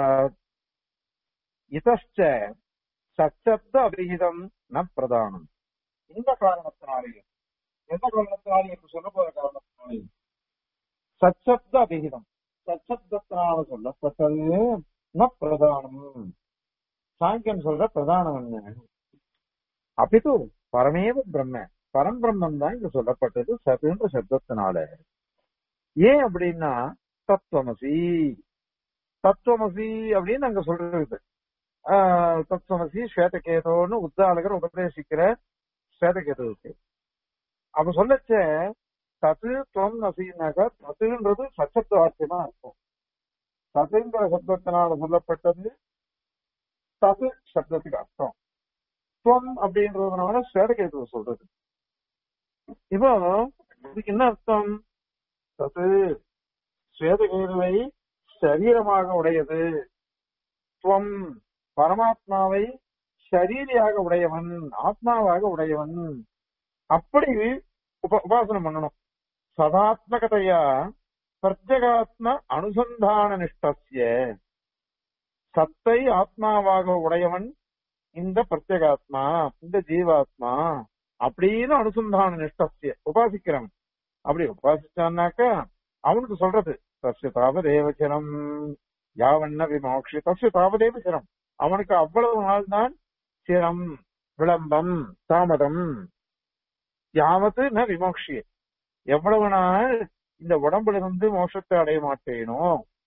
இதச்ச சச்சப்த அபிஹிதம் ந பிரதானம் இந்த காரணத்தினாலேயும் எந்த காரணத்தினாலையும் இப்ப சொல்ல போற காரணத்தினாலையும் சச்சப்த அபிஹிதம் சச்சப்தத்தினால சொல்லப்பட்டது ந பிரதானம் சாங்கியன் சொல்ற பிரதானம் என்ன அப்பிது பரமேவ பிரம்ம பரம்பிரம்மம் தான் இங்க சொல்லப்பட்டது சத்துன்ற சப்தத்தினால ஏன் அப்படின்னா தத்துவமசி தத்துவமசி அப்படின்னு அங்க சொல்றது ஆஹ் தத்துவமசி ஸ்வேதகேதோன்னு உத்தாலகர் உபதேசிக்கிற ஸ்வேதகேதுவுக்கு அப்ப சொல்லச்ச தத்து துவம் நசினாக்கா தத்துன்றது சச்சப்த வாக்கியமா இருக்கும் தத்துங்கிற சப்தத்தினால சொல்லப்பட்டது தத்து சப்தத்துக்கு அர்த்தம் துவம் அப்படின்றதுனால ஸ்வேதகேதுவை சொல்றது இப்போ இதுக்கு என்ன அர்த்தம் தத்து சுவேதகேதுவை சரீரமாக உடையது துவம் பரமாத்மாவை ஷரீரியாக உடையவன் ஆத்மாவாக உடையவன் அப்படி உப உபாசனம் பண்ணணும் சதாத்மகதையா பிரத்யகாத்ம அனுசந்தான நிஷ்டசிய சத்தை ஆத்மாவாக உடையவன் இந்த பிரத்யேகாத்மா இந்த ஜீவாத்மா அப்படின்னு அனுசந்தான நிஷ்டசிய உபாசிக்கிறவன் அப்படி உபாசிச்சான்னாக்க அவனுக்கு சொல்றது தஸ்ய தாவதேவச்சரம் யாவண்ண விமோக்ஷி தஸ்ய தாவதேவ சிரம் அவனுக்கு அவ்வளவு நாள் தான் சிரம் விளம்பம் தாமதம் யாவது ந விமோக்ஷிய எவ்வளவு நாள் இந்த உடம்புல இருந்து மோட்சத்தை அடைய மாட்டேனோ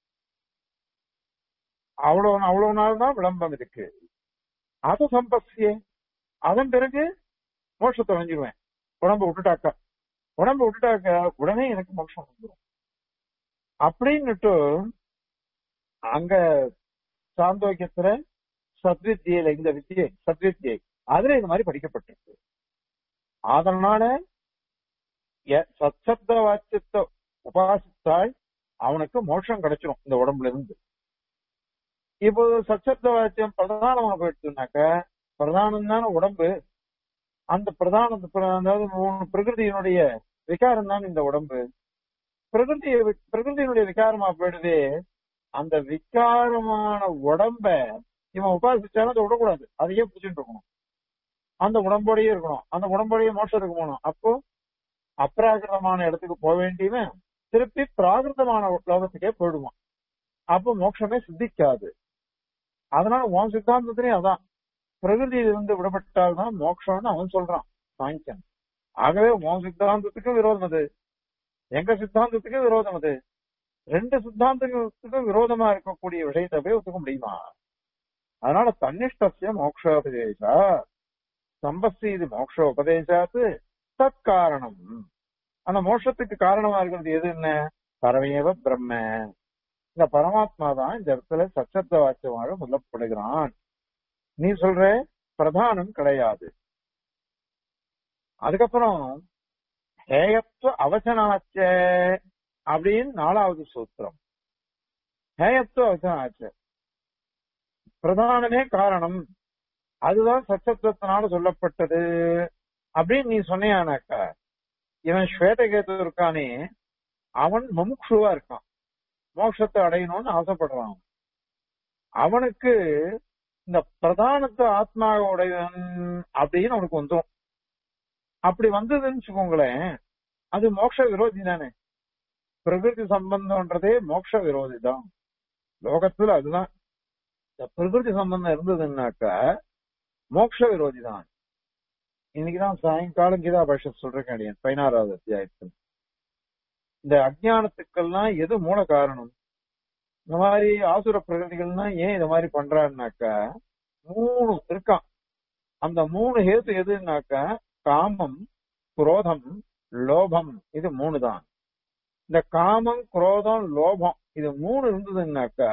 அவ்வளவு அவ்வளவு நாள் தான் விளம்பம் இருக்கு அது சம்பசிய அதன் பிறகு மோட்சத்தை அடைஞ்சிருவேன் உடம்ப விட்டுட்டாக்கா உடம்ப விட்டுட்டாக்க உடனே எனக்கு மோட்சம் வந்துடும் அப்படின்னுட்டு அங்க சாந்தோக்கியத்துல சத்வித்தியில இந்த வித்தியை சத்வித்தியை அதுல இது மாதிரி படிக்கப்பட்டிருக்கு அதனால எ- சத்சப்த வாக்கியத்தை உபாசித்தால் அவனுக்கு மோட்சம் கிடைச்சிடும் இந்த உடம்புல இருந்து இப்போ சச்சப்த வாக்கியம் பிரதானமா போயிடுச்சுனாக்க பிரதானம் தானே உடம்பு அந்த பிரதான அதாவது மூணு பிரகிருதியினுடைய விகாரம் தான் இந்த உடம்பு பிரகிருதி பிரகிருதியினுடைய விகாரமா போயிடுது அந்த விகாரமான உடம்ப இவன் உபாசிச்சாலும் அதை விடக்கூடாது அதையே பிடிச்சிட்டு இருக்கணும் அந்த உடம்போடயே இருக்கணும் அந்த உடம்போடயே மோட்சம் இருக்க போகணும் அப்போ அப்ராகிருதமான இடத்துக்கு போக வேண்டியவன் திருப்பி பிராகிருதமான லோகத்துக்கே போயிடுவான் அப்போ மோட்சமே சித்திக்காது அதனால உன் சித்தாந்தத்திலேயும் அதான் பிரகிருதியிலிருந்து விடுபட்டால்தான் மோட்சம்னு அவன் சொல்றான் சாங்கியன் ஆகவே உன் சித்தாந்தத்துக்கு விரோதம் அது எங்க சித்தாந்தத்துக்கு விரோதம் அது ரெண்டு சித்தாந்தத்துக்கும் விரோதமா இருக்கக்கூடிய விஷயத்தை போய் ஒத்துக்க முடியுமா அதனால தன்னிஷ்டசிய மோக்ஷோபதேசா சம்பஸ்தீது மோக்ஷோபதேசாத்து தற்காரணம் அந்த மோட்சத்துக்கு காரணமா இருக்கிறது எது என்ன பரமேவ பிரம்ம இந்த பரமாத்மா தான் இந்த இடத்துல சச்சத்த வாக்கியமாக சொல்லப்படுகிறான் நீ சொல்ற பிரதானம் கிடையாது அதுக்கப்புறம் ஹேயத்துவ அவசனாச்ச அப்படின்னு நாலாவது சூத்திரம் ஹேயத்துவ அவசனாச்ச பிரதானமே காரணம் அதுதான் சச்சத்துவத்தினால சொல்லப்பட்டது அப்படின்னு நீ சொன்னியானாக்கா இவன் ஸ்வேதகேது இருக்கானே அவன் முமுட்சுவா இருக்கான் மோட்சத்தை அடையணும்னு ஆசைப்படுறான் அவனுக்கு இந்த பிரதானத்தை ஆத்மாக உடையவன் அப்படின்னு அவனுக்கு வந்துடும் அப்படி வந்ததுன்னு வச்சுக்கோங்களேன் அது மோட்ச விரோதி தானே பிரகிருதி சம்பந்தம்ன்றதே மோட்ச விரோதி தான் லோகத்துல அதுதான் இந்த பிரகிருதி சம்பந்தம் இருந்ததுன்னாக்கா மோட்ச விரோதி தான் இன்னைக்குதான் சாயங்காலம் கீதா பாஷத் சொல்றேன் பதினாறாவது அத்தியாயத்தில் இந்த அஜ்ஞானத்துக்கெல்லாம் எது மூல காரணம் இந்த மாதிரி ஆசுர பிரகதிகள்லாம் ஏன் இந்த மாதிரி பண்றாருனாக்கா மூணு இருக்கான் அந்த மூணு ஹேத்து எதுனாக்கா காமம் குரோதம் லோபம் இது மூணு தான் இந்த காமம் குரோதம் லோபம் இது மூணு இருந்ததுன்னாக்கா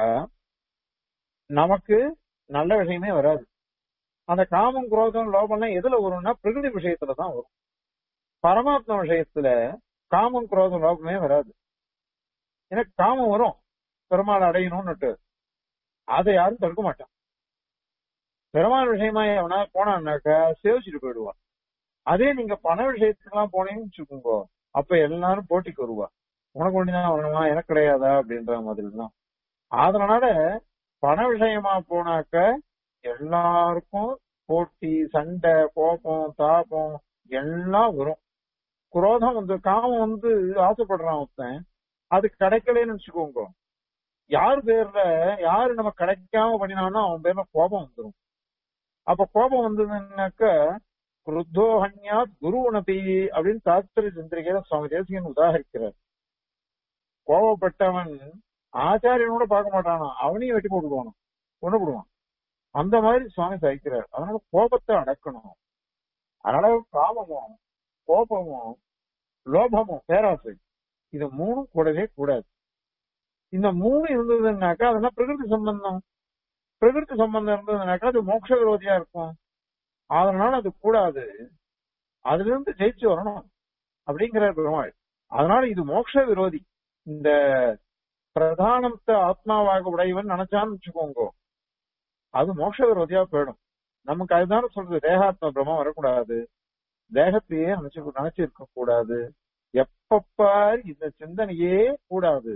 நமக்கு நல்ல விஷயமே வராது அந்த காமம் குரோதம் லோபம்லாம் எதுல வரும்னா பிரகிருதி விஷயத்துல தான் வரும் பரமாத்மா விஷயத்துல காமம் குரோதம் லோபமே வராது எனக்கு காமம் வரும் பெருமாள் அடையணும்னுட்டு அதை யாரும் தடுக்க மாட்டான் பெருமாள் விஷயமா எவனா போனான்னாக்கா சேவிச்சுட்டு போயிடுவான் அதே நீங்க பண விஷயத்துக்கெல்லாம் போனீங்கன்னு வச்சுக்கோங்க அப்ப எல்லாரும் போட்டிக்கு வருவா உனக்கு ஒண்ணுதான் வரணுமா எனக்கு கிடையாதா அப்படின்ற மாதிரி தான் அதனால பண விஷயமா போனாக்க எல்லாருக்கும் போட்டி சண்டை கோபம் தாபம் எல்லாம் வரும் குரோதம் வந்து காமம் வந்து ஆசைப்படுறான் ஒருத்தன் அது கிடைக்கலன்னு வச்சுக்கோங்க யார் பேர்ல யாரு நம்ம கிடைக்காம பண்ணினானோ அவன் பேர்ல கோபம் வந்துடும் அப்ப கோபம் வந்ததுன்னாக்க குருத்தோஹன்யா குரு உணபி அப்படின்னு சாஸ்திர சந்திரிகையில சுவாமி தேசிகன் உதாகரிக்கிறார் கோபப்பட்டவன் ஆச்சாரியனோட பார்க்க மாட்டானா அவனையும் வெட்டி போட்டுடுவானோ கொண்டு போடுவான் அந்த மாதிரி சுவாமி சகிக்கிறார் அதனால கோபத்தை அடக்கணும் அதனால காமமும் கோபமும் லோபமும் பேராசை இது மூணும் கூடவே கூடாது இந்த மூணு இருந்ததுன்னாக்கா அதெல்லாம் பிரகிருதி சம்பந்தம் பிரகிருதி சம்பந்தம் இருந்ததுனாக்கா அது மோட்ச விரோதியா இருக்கும் அதனால அது கூடாது அதுல இருந்து ஜெயிச்சு வரணும் அப்படிங்கிற பெருமாள் அதனால இது மோட்ச விரோதி இந்த பிரதானத்தை ஆத்மாவாக உடையவன் நினைச்சான்னு வச்சுக்கோங்க அது மோட்ச விரோதியா போயிடும் நமக்கு அதுதானே சொல்றது தேகாத்ம பிரம்மம் வரக்கூடாது தேகத்தையே நினைச்சு நினைச்சு இருக்க கூடாது எப்பப்பார் இந்த சிந்தனையே கூடாது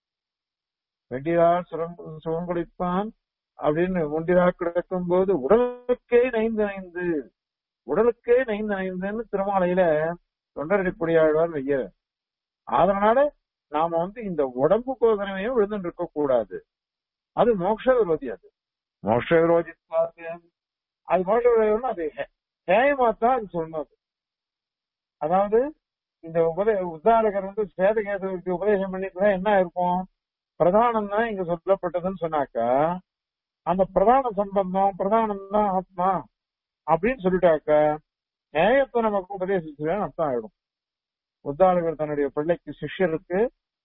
வெண்டிரால் சுரங்கு சுகங்குளிப்பான் அப்படின்னு ஒன்றிரா கிடக்கும் போது உடலுக்கே நைந்து நைந்து உடலுக்கே நைந்து நைந்துன்னு திருமாலையில தொண்டரடிப்படியாழ்வார் வைய அதனால நாம வந்து இந்த உடம்பு கோதனமே விழுந்துட்டு இருக்க கூடாது அது மோட்ச விரோதி அது மோட்ச விரோதி அது மோட்ச விரோதி அது ஹேயமா தான் அது சொல்லணும் அது. அதாவது இந்த உபதே உத்தாரகர் வந்து சேதகேதுவுக்கு உபதேசம் பண்ணிட்டு என்ன இருக்கும் பிரதானம் தான் இங்க சொல்லப்பட்டதுன்னு சொன்னாக்கா அந்த பிரதான சம்பந்தம் பிரதானம் தான் ஆத்மா அப்படின்னு சொல்லிட்டாக்க நியாயத்தை நமக்கு உபதேசிச்சுன்னு அர்த்தம் ஆயிடும் உத்தாரகர் தன்னுடைய பிள்ளைக்கு சிஷ்யருக்கு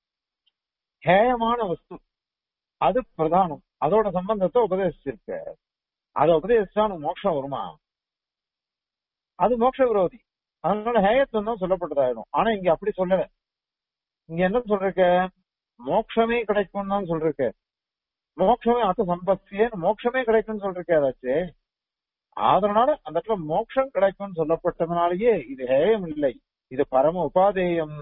ஹேயமான வஸ்து அது பிரதானம் அதோட சம்பந்தத்தை உபதேசிச்சிருக்க அதை உபதேசிச்சா உனக்கு மோட்சம் வருமா அது மோட்ச விரோதி அதனால ஹேயத்துவம் தான் சொல்லப்பட்டதாயிடும் ஆனா இங்க அப்படி சொல்லல இங்க என்ன சொல்றக்க மோட்சமே கிடைக்கும் தான் சொல்றக்க மோட்சமே அத்த சம்பத்தியே மோட்சமே கிடைக்கும்னு சொல்றக்க ஏதாச்சு அதனால அந்த இடத்துல மோட்சம் கிடைக்கும்னு சொல்லப்பட்டதுனாலயே இது ஹேயம் இல்லை இது பரம உபாதேயம்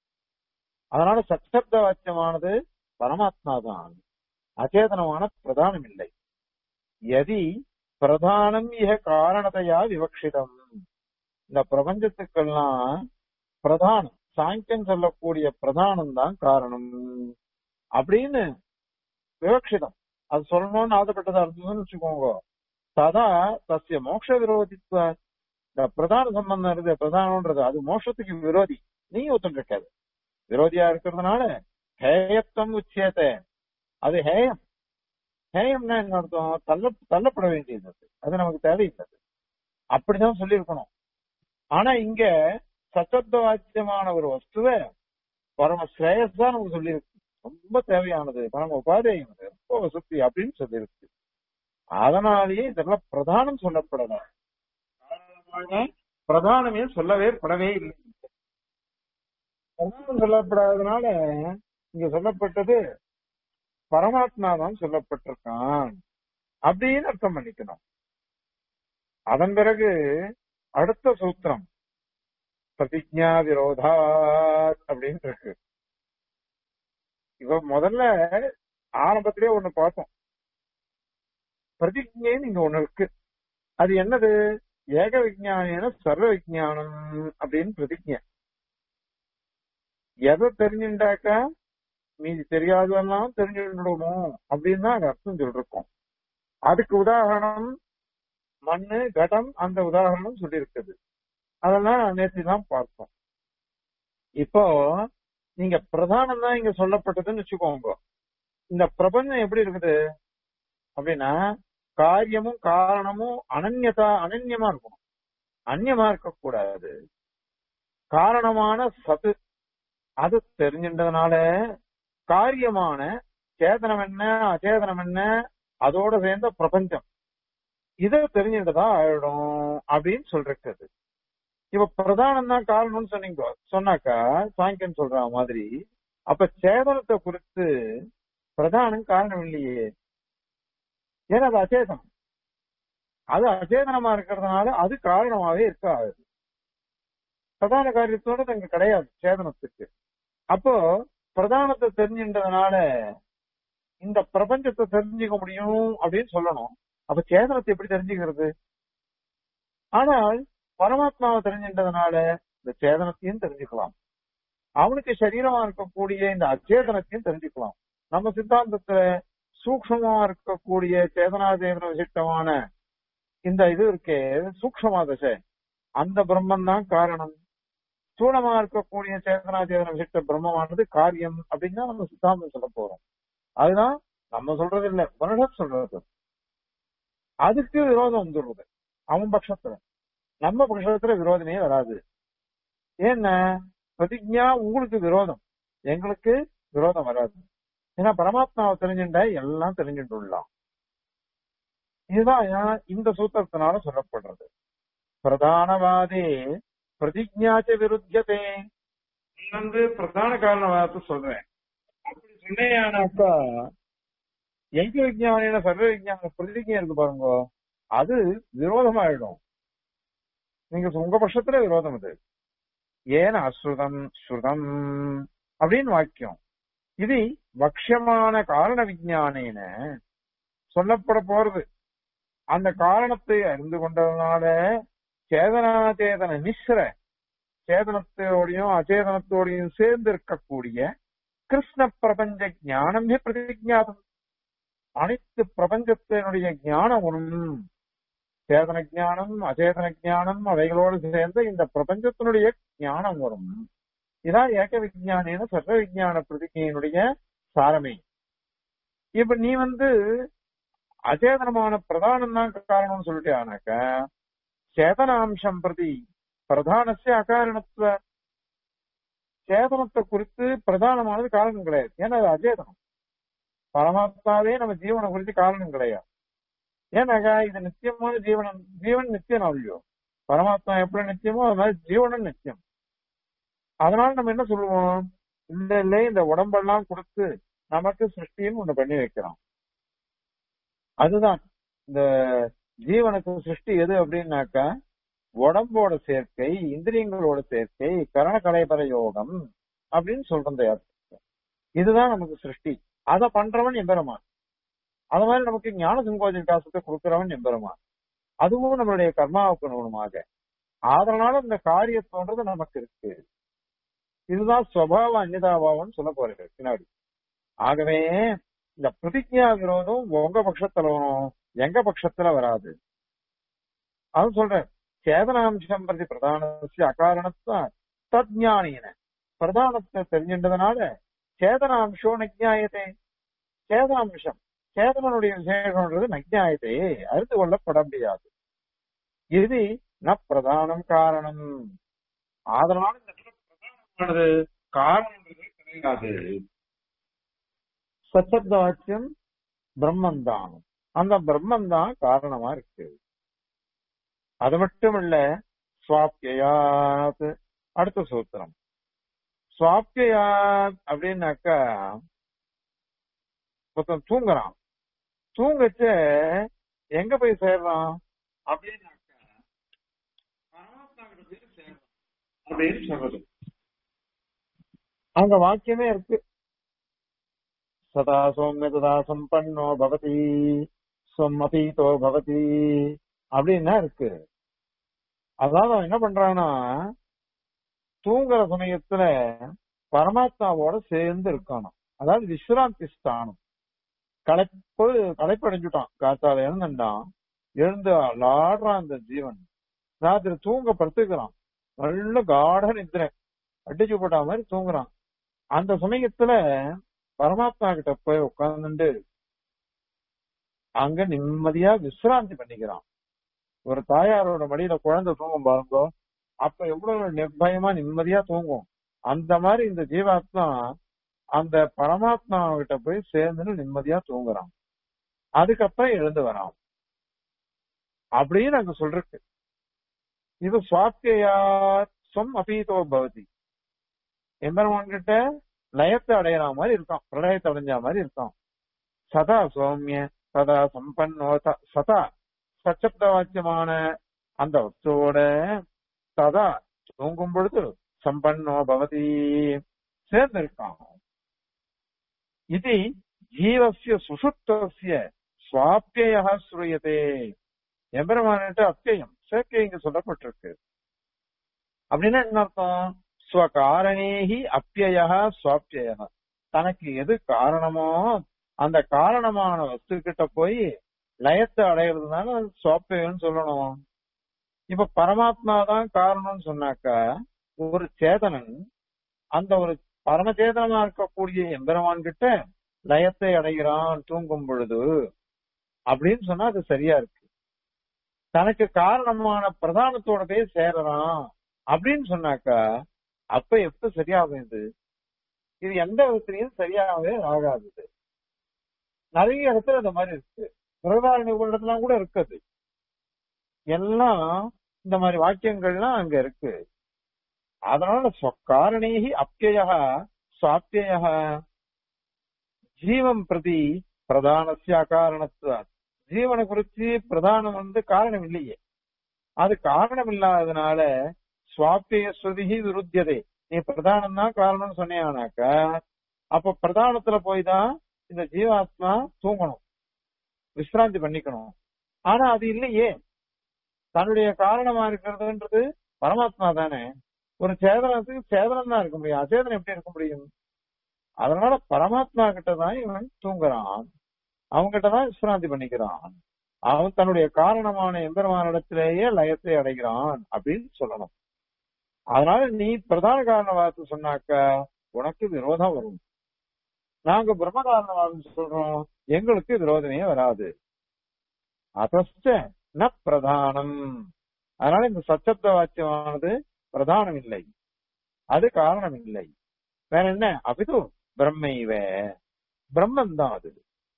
அதனால சச்சப்த வாக்கியமானது பரமாத்மா தான் அச்சேதனமான பிரதானம் இல்லை எதி பிரதானம் இக காரணத்தையா விவக்ஷிதம் இந்த பிரபஞ்சத்துக்கெல்லாம் பிரதானம் சாங்கியம் சொல்லக்கூடிய பிரதானம் தான் காரணம் அப்படின்னு விவக்ஷிதம் அது சொல்லணும்னு ஆசைப்பட்டதா இருந்ததுன்னு வச்சுக்கோங்க ததா தசிய மோட்ச விரோதித்வ இந்த பிரதான சம்பந்தம் இருக்கு பிரதானம்ன்றது அது மோட்சத்துக்கு விரோதி நீ ஒத்துட்டு இருக்காது விரோதியா இருக்கிறதுனால ஹேயத்துவம் உச்சியத்தை அது ஹேயம் ஹேயம்னா என்ன அர்த்தம் தள்ள தள்ளப்பட வேண்டியது அது. அது நமக்கு தேவையில்லை அப்படிதான் சொல்லியிருக்கணும் ஆனா இங்க சச்சப்த வாக்கியமான ஒரு வஸ்துவ பரம ஸ்ரேயஸ் தான் நமக்கு சொல்லியிருக்கு ரொம்ப தேவையானது பரம உபாதேயம் அது, ரொம்ப வசதி அப்படின்னு சொல்லியிருக்கு அதனாலேயே இதெல்லாம் பிரதானம் சொல்லப்படல காரணமாக பிரதானமே சொல்லவே படவே இல்லை பிரதானம் சொல்லப்படாதனால இங்க சொல்லப்பட்டது பரமாத்மா தான் சொல்லப்பட்டிருக்கான் அப்படின்னு அர்த்தம் பண்ணிக்கணும் அதன் பிறகு அடுத்த சூத்திரம் பிரதிஜா விரோதா அப்படின்னு இருக்கு இப்ப முதல்ல ஆரம்பத்திலே ஒண்ணு பார்த்தோம் பிரதிஜைன்னு இங்க ஒண்ணு இருக்கு அது என்னது ஏக விஜான சர்வ விஜானம் அப்படின்னு பிரதிஜை எதை தெரிஞ்சுட்டாக்கா மீதி தெரியாததெல்லாம் தெரிஞ்சுடணும் அப்படின்னு தான் அது அர்த்தம் சொல்லிருக்கோம் அதுக்கு உதாரணம் மண்ணு கடம் அந்த உதாரணம் சொல்லியிருக்குது அதெல்லாம் நேற்று தான் பார்த்தோம் இப்போ நீங்க பிரதானம் தான் இங்க சொல்லப்பட்டதுன்னு வச்சுக்கோங்க இந்த பிரபஞ்சம் எப்படி இருக்குது அப்படின்னா காரியமும் காரணமும் அனன்யதா அனன்யமா இருக்கணும் அந்நியமா இருக்கக்கூடாது காரணமான சத்து அது தெரிஞ்சின்றதுனால காரியமான சேதனம் என்ன அச்சேதனம் என்ன அதோட சேர்ந்த பிரபஞ்சம் இதை தெரிஞ்சுட்டதா ஆயிடும் அப்படின்னு சொல்றது இப்ப பிரதானம் தான் காரணம்னு சொன்னீங்க சொன்னாக்கா சாங்கியம் சொல்ற மாதிரி அப்ப சேதனத்தை குறித்து பிரதானம் காரணம் இல்லையே ஏன்னா அது அச்சேதனம் அது அச்சேதனமா இருக்கிறதுனால அது காரணமாவே இருக்காது பிரதான காரியத்தோட அது அங்க கிடையாது சேதனத்துக்கு அப்போ பிரதானத்தை தெரிஞ்சின்றதுனால இந்த பிரபஞ்சத்தை தெரிஞ்சுக்க முடியும் அப்படின்னு சொல்லணும் அப்ப சேதனத்தை எப்படி தெரிஞ்சுக்கிறது ஆனால் பரமாத்மாவை தெரிஞ்சின்றதுனால இந்த சேதனத்தையும் தெரிஞ்சுக்கலாம் அவனுக்கு சரீரமா இருக்கக்கூடிய இந்த அச்சேதனத்தையும் தெரிஞ்சுக்கலாம் நம்ம சித்தாந்தத்துல சூக்ஷமா இருக்கக்கூடிய சேதனாதேதன விசிஷ்டமான இந்த இது இருக்கே சூக்ஷமா தசை அந்த பிரம்மன் தான் காரணம் ஸ்தூலமா இருக்கக்கூடிய சேதனாதேதன விசிஷ்ட பிரம்மமானது காரியம் அப்படின்னு தான் நம்ம சித்தாந்தம் சொல்ல போறோம் அதுதான் நம்ம சொல்றது இல்ல வருடம் சொல்றது அதுக்கு விரோதம் வந்துடுறது அவன் பட்சத்துல நம்ம பட்சத்துல விரோதமே வராது ஏன்னா பிரதிஜா உங்களுக்கு விரோதம் எங்களுக்கு விரோதம் வராது ஏன்னா பரமாத்மாவை தெரிஞ்சுட்டா எல்லாம் தெரிஞ்சுட்டுலாம் இதுதான் இந்த சூத்திரத்தினால சொல்லப்படுறது பிரதானவாதே பிரதிஜாச்ச விருத்தியதே நீ வந்து பிரதான காரணவாதத்தை சொல்றேன் அப்படி சொன்னேனாக்கா எங்க விஞ்ஞானின சர்வ விஞ்ஞான பிரதிஜை இருக்கு பாருங்க அது விரோதமாயிடும் நீங்க உங்க பட்சத்துல விரோதம் அது ஏன அஸ்ருதம் ஸ்ருதம் அப்படின்னு வாக்கியம் இது பக்ஷமான காரண விஞ்ஞானேன சொல்லப்பட போறது அந்த காரணத்தை அறிந்து கொண்டதுனால சேதனாச்சேதன மிஸ்ர சேதனத்தோடையும் அச்சேதனத்தோடையும் சேர்ந்து இருக்கக்கூடிய கிருஷ்ண பிரபஞ்ச ஞானமே பிரதிஜாதம் அனைத்து பிரபஞ்சத்தினுடைய ஞானம் ஒன்றும் சேதன ஞானம் அச்சேதன ஞானம் அவைகளோடு சேர்ந்து இந்த பிரபஞ்சத்தினுடைய ஞானம் வரும் இதான் ஏக விஜயானின சர்வ விஜயான பிரதிஜையினுடைய சாரமே இப்ப நீ வந்து அச்சேதனமான பிரதானம் தான் காரணம்னு சொல்லிட்டானாக்க சேதனாம்சம் பிரதி பிரதானசிய அகாரணத்துவ சேதனத்தை குறித்து பிரதானமானது காரணம் கிடையாது ஏன்னா அது அச்சேதனம் பரமாத்மாவே நம்ம ஜீவனை குறித்து காரணம் கிடையாது ஏன்னாக்கா இது நித்தியமான ஜீவனம் ஜீவன் நித்தியம் இல்லையோ பரமாத்மா எப்படி நித்தியமோ அது மாதிரி ஜீவனும் நித்தியம் அதனால நம்ம என்ன சொல்லுவோம் இல்ல இல்ல இந்த உடம்பெல்லாம் கொடுத்து நமக்கு சிருஷ்டின்னு ஒண்ணு பண்ணி வைக்கிறோம் அதுதான் இந்த ஜீவனுக்கு சிருஷ்டி எது அப்படின்னாக்கா உடம்போட சேர்க்கை இந்திரியங்களோட சேர்க்கை கரண கலைபர யோகம் அப்படின்னு சொல்றது இதுதான் நமக்கு சிருஷ்டி அதை பண்றவன் எம்பெருமான் அது மாதிரி நமக்கு ஞான சங்கோஜ விகாசத்தை கொடுக்கிறவன் எம்பெருமான் அதுவும் நம்மளுடைய கர்மாவுக்கு அனுகுணமாக அதனால இந்த காரியத்தோன்றது நமக்கு இருக்கு இதுதான் சுவாவ அந்நிதாபாவம் சொல்ல போறது பின்னாடி ஆகவே இந்த பிரதிஜா விரோதம் உங்க பட்சத்துல வரும் எங்க பட்சத்துல வராது அது சொல்றேன் சேதனாம்சம் பிரதி பிரதானசிய அகாரணத்துவ தஜானின பிரதானத்தை தெரிஞ்சின்றதுனால சேதனாம்சோ நஜாயத்தை சேதனாம்சம் சேதனனுடைய விசேஷம்ன்றது நஜாயத்தை அறிந்து கொள்ளப்பட முடியாது இது ந பிரதானம் காரணம் அதனால இந்த பிரதானமானது காரணம்ன்றது கிடையாது சச்சப்த வாக்கியம் பிரம்மன் தான் அந்த பிரம்மன் தான் காரணமா இருக்கு அது மட்டும் இல்ல சுவாப்பியாத் அடுத்த சூத்திரம் சுவாப்பியாத் அப்படின்னாக்கா ஒருத்தன் தூங்குறான் தூங்கச்ச எங்க போய் சேர்றான் அப்படின்னாக்கா பரமாத்மா கிட்ட போய் சேர்றான் அப்படின்னு சொல்றது அங்க வாக்கியமே இருக்கு சதா சௌமிய ததா சம்பன்னோ பவதி ஸ்வமபீதோ பவதி அப்படின்னா இருக்கு அதாவது அவன் என்ன பண்றான்னா தூங்குற சமயத்துல பரமாத்மாவோட சேர்ந்து இருக்கானாம் அதாவது விஸ்ராந்தி ஸ்தானம் களைப்பு களைப்படைஞ்சுட்டான் காத்தால எழுந்துட்டான் எழுந்து விளாடுறான் அந்த ஜீவன் ராத்திரி தூங்க படுத்துக்கிறான் நல்ல காட நித்திரை அடிச்சு போட்ட மாதிரி தூங்குறான் அந்த சமயத்துல பரமாத்மா கிட்ட போய் உட்கார்ந்துட்டு அங்க நிம்மதியா விசிராந்தி பண்ணிக்கிறான் ஒரு தாயாரோட மடியில குழந்தை தூங்கும் பாருங்கோ அப்ப எவ்வளவு நிர்பயமா நிம்மதியா தூங்கும் அந்த மாதிரி இந்த ஜீவாத்மா அந்த பரமாத்மா கிட்ட போய் சேர்ந்துன்னு நிம்மதியா தூங்குறான் அதுக்கப்புறம் எழுந்து வரான் அப்படின்னு அங்க சொல்றக்கு இது சுவாத்தியா சொம் அபீதோ பவதி எம்பெருமான் கிட்ட லயத்தை அடையிற மாதிரி இருக்கான் பிரளயத்தை அடைஞ்ச மாதிரி இருக்கான் சதா சௌமிய சதா சம்பன்னோ சதா சச்சப்த வாக்கியமான அந்த வஸ்துவோட சதா தூங்கும் பொழுது சம்பன்னோ பவதி சேர்ந்து இருக்கான் இது ஜீவசிய சுசுப்தசிய சுவாப்பிய ஸ்ரூயதே எம்பெருமானிட்டு அத்தியம் சேர்க்கை இங்க சொல்லப்பட்டிருக்கு அப்படின்னா என்ன அர்த்தம் ஸ்வகாரணேகி அப்பிய சுவாப்பிய தனக்கு எது காரணமோ அந்த காரணமான வஸ்து கிட்ட போய் லயத்தை அடையிறதுனால அது சுவாப்பியன்னு சொல்லணும் இப்ப பரமாத்மா தான் காரணம்னு சொன்னாக்கா ஒரு சேதனன் அந்த ஒரு பரமச்சேதனமா இருக்கக்கூடிய எம்பெருமான் கிட்ட லயத்தை அடைகிறான் தூங்கும் பொழுது அப்படின்னு சொன்னா அது சரியா இருக்கு தனக்கு காரணமான பிரதானத்தோட போய் சேரறான் அப்படின்னு சொன்னாக்கா அப்ப எப்ப சரியாகும் இது இது எந்த விதத்திலையும் சரியாகவே ஆகாது இது. நிறைய இடத்துல இந்த மாதிரி இருக்கு பிரதாரணி இடத்துலாம் கூட இருக்குது எல்லாம் இந்த மாதிரி வாக்கியங்கள்லாம் அங்க இருக்கு அதனால காரணேகி அப்பிய சுவாப்பிய ஜீவம் பிரதி பிரதானசிய அகாரணத்துவ ஜீவனை குறிச்சு பிரதானம் வந்து காரணம் இல்லையே அது காரணம் இல்லாததுனால சுவாப்பிய ஸ்ருதிகி விருத்தியதே நீ பிரதானம் தான் காரணம்னு சொன்னியானாக்க அப்ப பிரதானத்துல போய் தான் இந்த ஜீவாத்மா தூங்கணும் விசிராந்தி பண்ணிக்கணும் ஆனா அது இல்லையே தன்னுடைய காரணமா இருக்கிறதுன்றது பரமாத்மா தானே ஒரு சேதனத்துக்கு சேதனம் தான் இருக்க முடியும் அச்சேதனம் எப்படி இருக்க முடியும் அதனால பரமாத்மா கிட்ட தான் இவன் தூங்குறான் அவங்கிட்ட தான் விசிராந்தி பண்ணிக்கிறான் அவன் தன்னுடைய காரணமான எம்பெருமானிடத்திலேயே லயத்தை அடைகிறான் அப்படின்னு சொல்லணும் அதனால நீ பிரதான காரணவாதத்தை சொன்னாக்க உனக்கு விரோதம் வரும் நாங்க பிரம்ம காரணவாதம் சொல்றோம் எங்களுக்கு விரோதமே வராது அதஸ்ட ந பிரதானம் அதனால இந்த சச்சப்த வாக்கியமானது பிரதானம் இல்லை அது காரணம் இல்லை வேற என்ன அபிது பிரம்மைவ பிரம்மன் தான் அது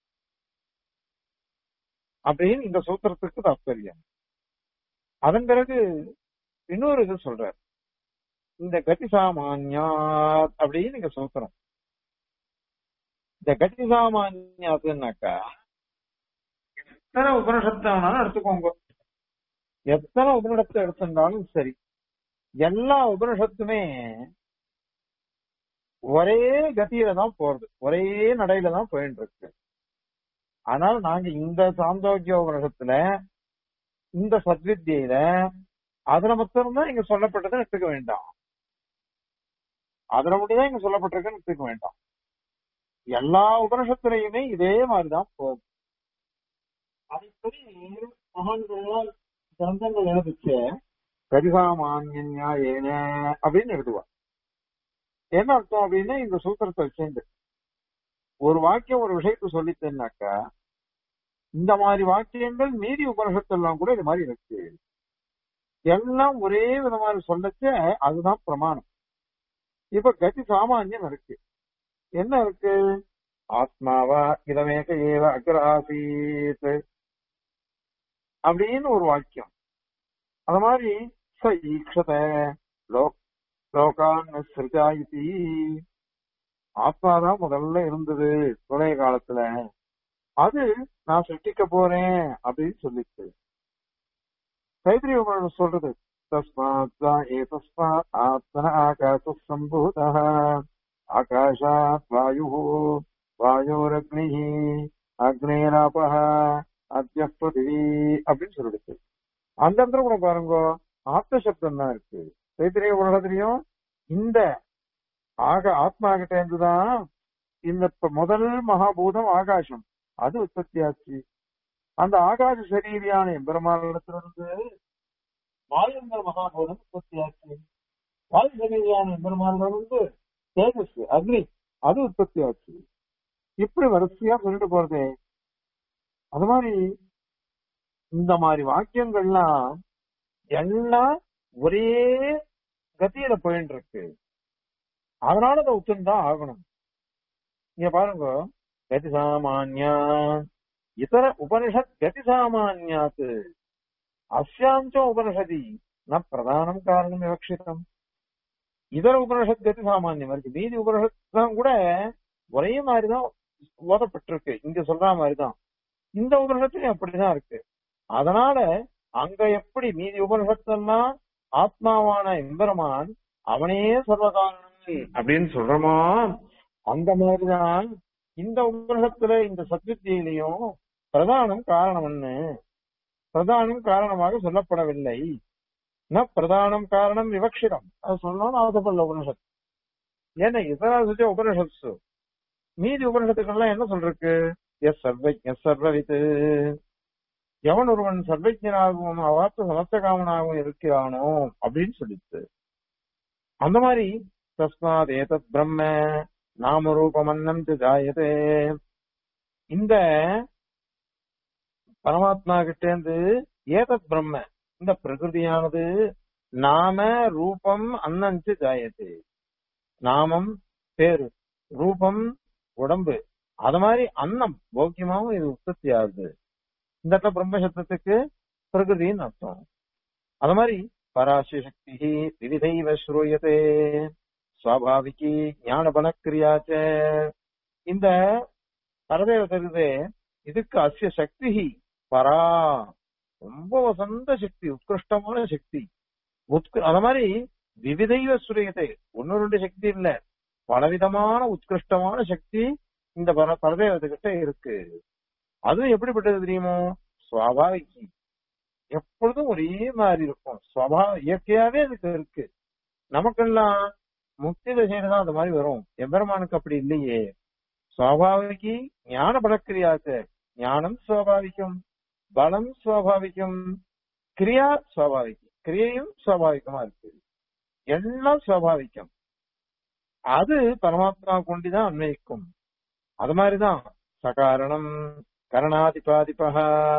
அப்படின்னு இந்த சூத்திரத்துக்கு தாற்பயம் அதன் பிறகு இன்னொரு இது சொல்றார் இந்த கதி சாமான்யாத் அப்படின்னு நீங்க சூத்திரம் இந்த கதி சாமான்யாத்துனாக்கா எத்தனை உபனிஷத்தை வேணாலும் எடுத்துக்கோங்க எத்தனை உபனிஷத்தை எடுத்திருந்தாலும் சரி எல்லா உபனிஷத்துமே ஒரே கதியில தான் போறது ஒரே நடையில தான் போயிட்டு இருக்கு ஆனால் நாங்க இந்த சாந்தோக்கிய உபனிஷத்துல இந்த சத்வித்தியில அதுல மாத்திரம்தான் இங்க சொல்லப்பட்டதை எடுத்துக்க வேண்டாம் அதுல மட்டும்தான் இங்க சொல்லப்பட்டிருக்குன்னு எடுத்துக்க வேண்டாம் எல்லா உபனிஷத்துலயுமே இதே மாதிரிதான் போகும் அதைப்படி மகான்களால் கிரந்தங்கள் எழுதிச்சு கரிசாமான்யா ஏன அப்படின்னு எழுதுவா என்ன அர்த்தம் அப்படின்னா இந்த சூத்திரத்தை வச்சிருந்து ஒரு வாக்கியம் ஒரு விஷயத்தை சொல்லித்தேன்னாக்கா இந்த மாதிரி வாக்கியங்கள் மீதி உபனிஷத்தெல்லாம் கூட இது மாதிரி இருக்கு எல்லாம் ஒரே விதமான சொல்லச்ச அதுதான் பிரமாணம் இப்ப கதி சாமானியம் இருக்கு என்ன இருக்கு ஆத்மாவா இதமேக ஏவ அக்ராசீத் அப்படின்னு ஒரு வாக்கியம் அது மாதிரி ச ஈக்ஷத லோக் லோகான் சிருஜாயிதி ஆத்மாதான் முதல்ல இருந்தது பழைய காலத்துல அது நான் சிருஷ்டிக்க போறேன் அப்படின்னு சொல்லிச்சு தைத்திரிய உபநிஷம் சொல்றது தஸ்மாத் தான் ஏ தஸ்மாத் ஆத்மன ஆகாச சம்பூத ஆகாஷாத் வாயு வாயோரக்னி அக்னேராப அத்திய பிருத்திவி அப்படின்னு சொல்லிடுச்சு அந்த இடத்துல கூட பாருங்க ஆத்ம சப்தம் தான் இருக்கு தைத்திரிய உலகத்திலையும் இந்த ஆக ஆத்மா கிட்ட இருந்துதான் இந்த இப்ப முதல் மகாபூதம் ஆகாசம் அது உற்பத்தி ஆச்சு அந்த ஆகாச சரீரியான எம்பெருமானிடத்திலிருந்து வாயுங்கிற மகாபூதம் உற்பத்தி ஆச்சு வாயு சரீரியான எம்பெருமானிலிருந்து தேஜஸ் அக்னி அது உற்பத்தி ஆச்சு இப்படி வரிசையா சொல்லிட்டு போறதே அது மாதிரி இந்த மாதிரி வாக்கியங்கள்லாம் எல்லாம் ஒரே கத்தியில போயிட்டு இருக்கு அதனால அதை உத்துந்தான் ஆகணும் இங்க பாருங்க கதி சாமான்யா இதர உபனிஷத் கதி சாமான்யாத் அஸ்யாஞ்ச உபனிஷதி ந பிரதானம் காரணம் விவக்ஷிதம் இதர உபனிஷத் கதி சாமான்யம் இருக்கு மீதி உபனிஷத் தான் கூட ஒரே மாதிரிதான் ஓதப்பட்டிருக்கு இங்க சொல்ற மாதிரிதான் இந்த உபனிஷத்துலயும் அப்படிதான் இருக்கு அதனால அங்க எப்படி மீதி உபனிஷத்தெல்லாம் ஆத்மாவான எம்பெருமான் அவனே சர்வகாரணம் அப்படின்னு சொல்றோமோ அந்த மாதிரிதான் இந்த உபனிஷத்துல இந்த சத்வித்தியிலையும் பிரதானம் காரணம்னு பிரதானம் காரணமாக சொல்லப்படவில்லை ந பிரதானம் காரணம் விவக்ஷிதம் அது சொன்னோம் அவசப்படல உபனிஷத் ஏன்னா இதர உபனிஷத்து மீதி உபனிஷத்துக்கெல்லாம் என்ன சொல்றக்கு எஸ் சர்வ எஸ் சர்வவித்து எவன் ஒருவன் சர்வஜனாகவும் அவாத்த சமஸ்த காமனாகவும் இருக்கிறானோ அப்படின்னு சொல்லிச்சு அந்த மாதிரி தஸ்மாத் ஏதத் பிரம்ம நாம ரூபமன்னம் ஜாயதே இந்த பரமாத்மா கிட்ட இருந்து ஏதத் பிரம்ம இந்த பிரகிருதியானது நாம ரூபம் அன்னஞ்சு ஜாயதே நாமம் பேரு ரூபம் உடம்பு அது மாதிரி அன்னம் போக்கியமாவும் இது உற்பத்தி ஆகுது இந்த இடத்துல பிரம்மசப்தத்துக்கு பிரகிருதின்னு அர்த்தம் அது மாதிரி பராசி சக்தி விவிதைவ ஸ்ரூயதே சுவாபாவிகி ஞான பலக்கிரியாச்ச இந்த பரதேவதை இருக்குதே இதுக்கு அசிய சக்தி பரா ரொம்ப வசந்த சக்தி உத்கிருஷ்டமான சக்தி உத்கு அத மாதிரி விவிதைவ சுரியத்தை ஒன்னு ரெண்டு சக்தி இல்ல பலவிதமான உத்கிருஷ்டமான சக்தி இந்த பர பரதேவதை கிட்ட இருக்கு அதுவும் எப்படிப்பட்டது தெரியுமோ சுவாபாவிகி எப்பொழுதும் ஒரே மாதிரி இருக்கும் சுவாபா இயற்கையாவே அதுக்கு இருக்கு நமக்கெல்லாம் முக்தி தசையில தான் அந்த மாதிரி வரும் எம்பெருமானுக்கு அப்படி இல்லையே சுவாபாவிகி ஞான பலக்கிரியாக்கு ஞானம் சுவாபாவிகம் பலம் சுவாபாவிகம் கிரியா சுவாபாவிகம் கிரியையும் சுவாபாவிகமா இருக்கு எல்லாம் சுவாபாவிகம் அது பரமாத்மா கொண்டுதான் அன்வயிக்கும் அது மாதிரிதான் சகாரணம் கரணாதிபாதிபா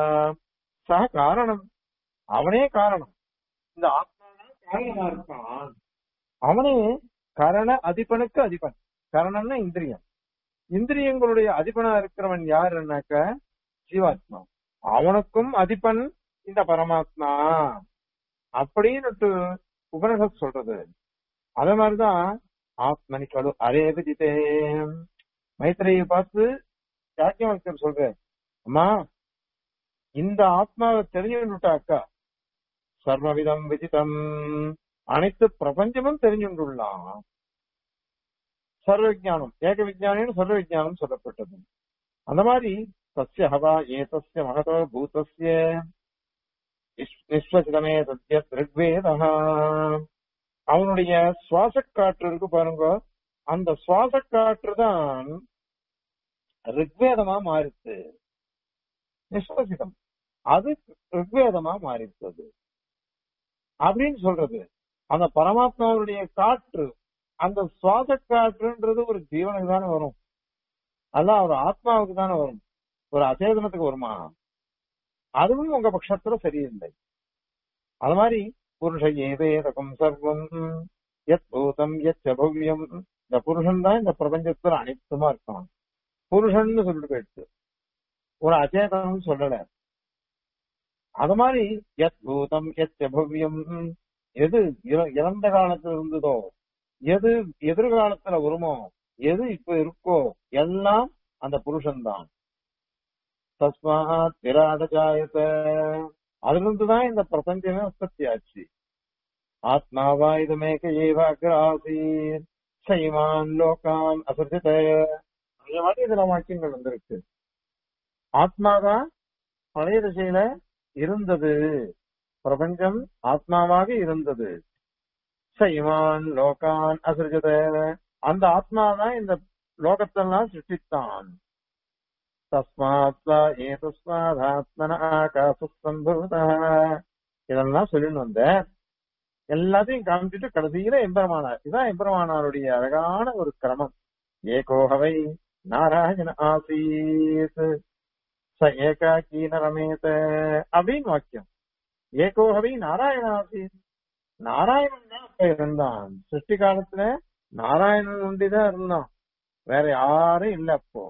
சக காரணம் அவனே காரணம் இந்த ஆத்மா காரணமா இருக்கான் அவனே கரண அதிபனுக்கு அதிபன் கரணம்னா இந்திரியம் இந்திரியங்களுடைய அதிபனா இருக்கிறவன் யாருன்னாக்க ஜீவாத்மா அவனுக்கும் அதிபன் இந்த பரமாத்மா அப்படின்னு உபனிஷத் சொல்றது அதே மாதிரிதான் ஆத்மனி கடு அரே விதித்தே மைத்திரையை பார்த்து யாக்கியவாக்கியம் சொல்றேன் அம்மா இந்த ஆத்மாவை தெரிஞ்சுட்டாக்கா சர்வவிதம் விதித்தம் அனைத்து பிரபஞ்சமும் தெரிஞ்சுண்டுள்ளான் சர்வ விஜானம் ஏக விஜானம் சர்வ விஜானம் சொல்லப்பட்டது அந்த மாதிரி தஸ்ய ஹவா ஏதஸ்ய மகதோ பூதஸ்ய நிஸ்வசிதமே சத்ய ரிக்வேதா அவனுடைய சுவாச காற்று இருக்கு பாருங்க அந்த சுவாச காற்று தான் ரிக்வேதமா மாறிச்சு நிஸ்வசிதம் அது ரிக்வேதமா மாறித்தது அப்படின்னு சொல்றது அந்த பரமாத்மாவுடைய காற்று அந்த சுவாச காற்றுன்றது ஒரு ஜீவனுக்கு தானே வரும் அதான் ஒரு ஆத்மாவுக்கு தானே வரும் ஒரு அச்சேதனத்துக்கு வருமா அதுவும் உங்க பட்சத்துல சரியில்லை அது மாதிரி புருஷ ஏதேதகம் சர்வம் எத் பூதம் எத் பவ்யம் இந்த புருஷன் தான் இந்த பிரபஞ்சத்துல அனைத்துமா இருக்கான் புருஷன்னு சொல்லிட்டு போயிடுச்சு ஒரு அச்சேதனம் சொல்லல அது மாதிரி எத் பூதம் எத் பவ்யம் எது இற- இறந்த காலத்துல இருந்ததோ எது எதிர்காலத்துல வருமோ எது இப்ப இருக்கோ எல்லாம் அந்த புருஷன் தான் தஸ்மாத் விராட ஜாயத அதுல இருந்துதான் இந்த பிரபஞ்சமே உற்பத்தி ஆச்சு ஆத்மாவா இதுமேக ஏவ அக்ராசீர் சைமான் லோகான் அசர்ஜித அந்த மாதிரி இதுல வாக்கியங்கள் வந்திருக்கு ஆத்மாதான் பழைய திசையில இருந்தது பிரபஞ்சம் ஆத்மாவாக இருந்தது சைமான் லோகான் அசர்ஜத அந்த ஆத்மாதான் இந்த லோகத்தெல்லாம் சிருஷ்டித்தான் தஸ்மாத் ஏதஸ்மாதாத்மன ஆகாசம்பூத இதெல்லாம் சொல்லிட்டு வந்த எல்லாத்தையும் காமிச்சிட்டு கடைசியில எம்பெருமானார் இதான் எம்பெருமானாருடைய அழகான ஒரு கிரமம் ஏகோகவை நாராயண ஆசீத் ச ஏகாக்கீன ரமேத அப்படின்னு வாக்கியம் ஏகோகவை நாராயண ஆசீத் நாராயணன் தான் அப்ப இருந்தான் சிருஷ்டி காலத்துல நாராயணன் ஒண்டிதான் இருந்தான் வேற யாரும் இல்ல அப்போ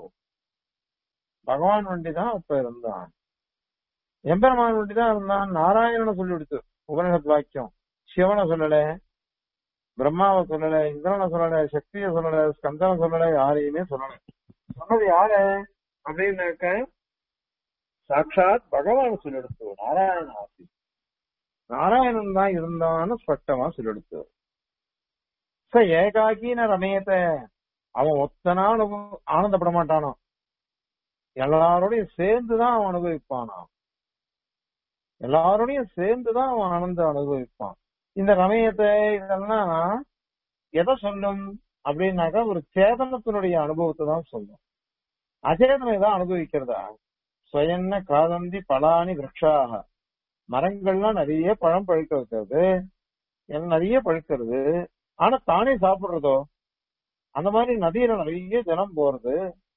பகவான் ஒண்டிதான் அப்ப இருந்தான் எம்பெருமான் ஒண்டிதான் இருந்தான் நாராயணனை சொல்லி கொடுத்து உபனிஷத் வாக்கியம் சிவனை சொல்லல பிரம்மாவை சொல்லல இந்திரனை சொல்லல சக்தியை சொல்லல ஸ்கந்தனை சொல்லல யாரையுமே சொல்லல சொன்னது யாரு அப்படின்னாக்க சாட்சாத் பகவான் சொல்லெடுத்து நாராயண ஆசி நாராயணன் தான் இருந்தான்னு ஸ்பஷ்டமா சொல்லெடுத்து ச ஏகாக்கின ரமேத அவன் ஒத்தனா அனுபவ- ஆனந்தப்பட மாட்டானோ எல்லாரோடையும் சேர்ந்துதான் அவன் அனுபவிப்பானா எல்லாரோடையும் சேர்ந்துதான் அவன் ஆனந்தம் அனுபவிப்பான் இந்த ரமயத்தை இதெல்லாம் எதை சொல்லும் அப்படின்னாக்கா ஒரு சேதனத்தினுடைய அனுபவத்தை தான் சொல்லும் அச்சேதனை தான் அனுபவிக்கிறதா சுயன்ன காதந்தி பலானி விரக்ஷாக மரங்கள்லாம் நிறைய பழம் பழுக்க வைக்கிறது எல்லாம் நிறைய பழுக்கிறது ஆனா தானே சாப்பிடுறதோ அந்த மாதிரி நதியில நிறைய ஜலம் போறது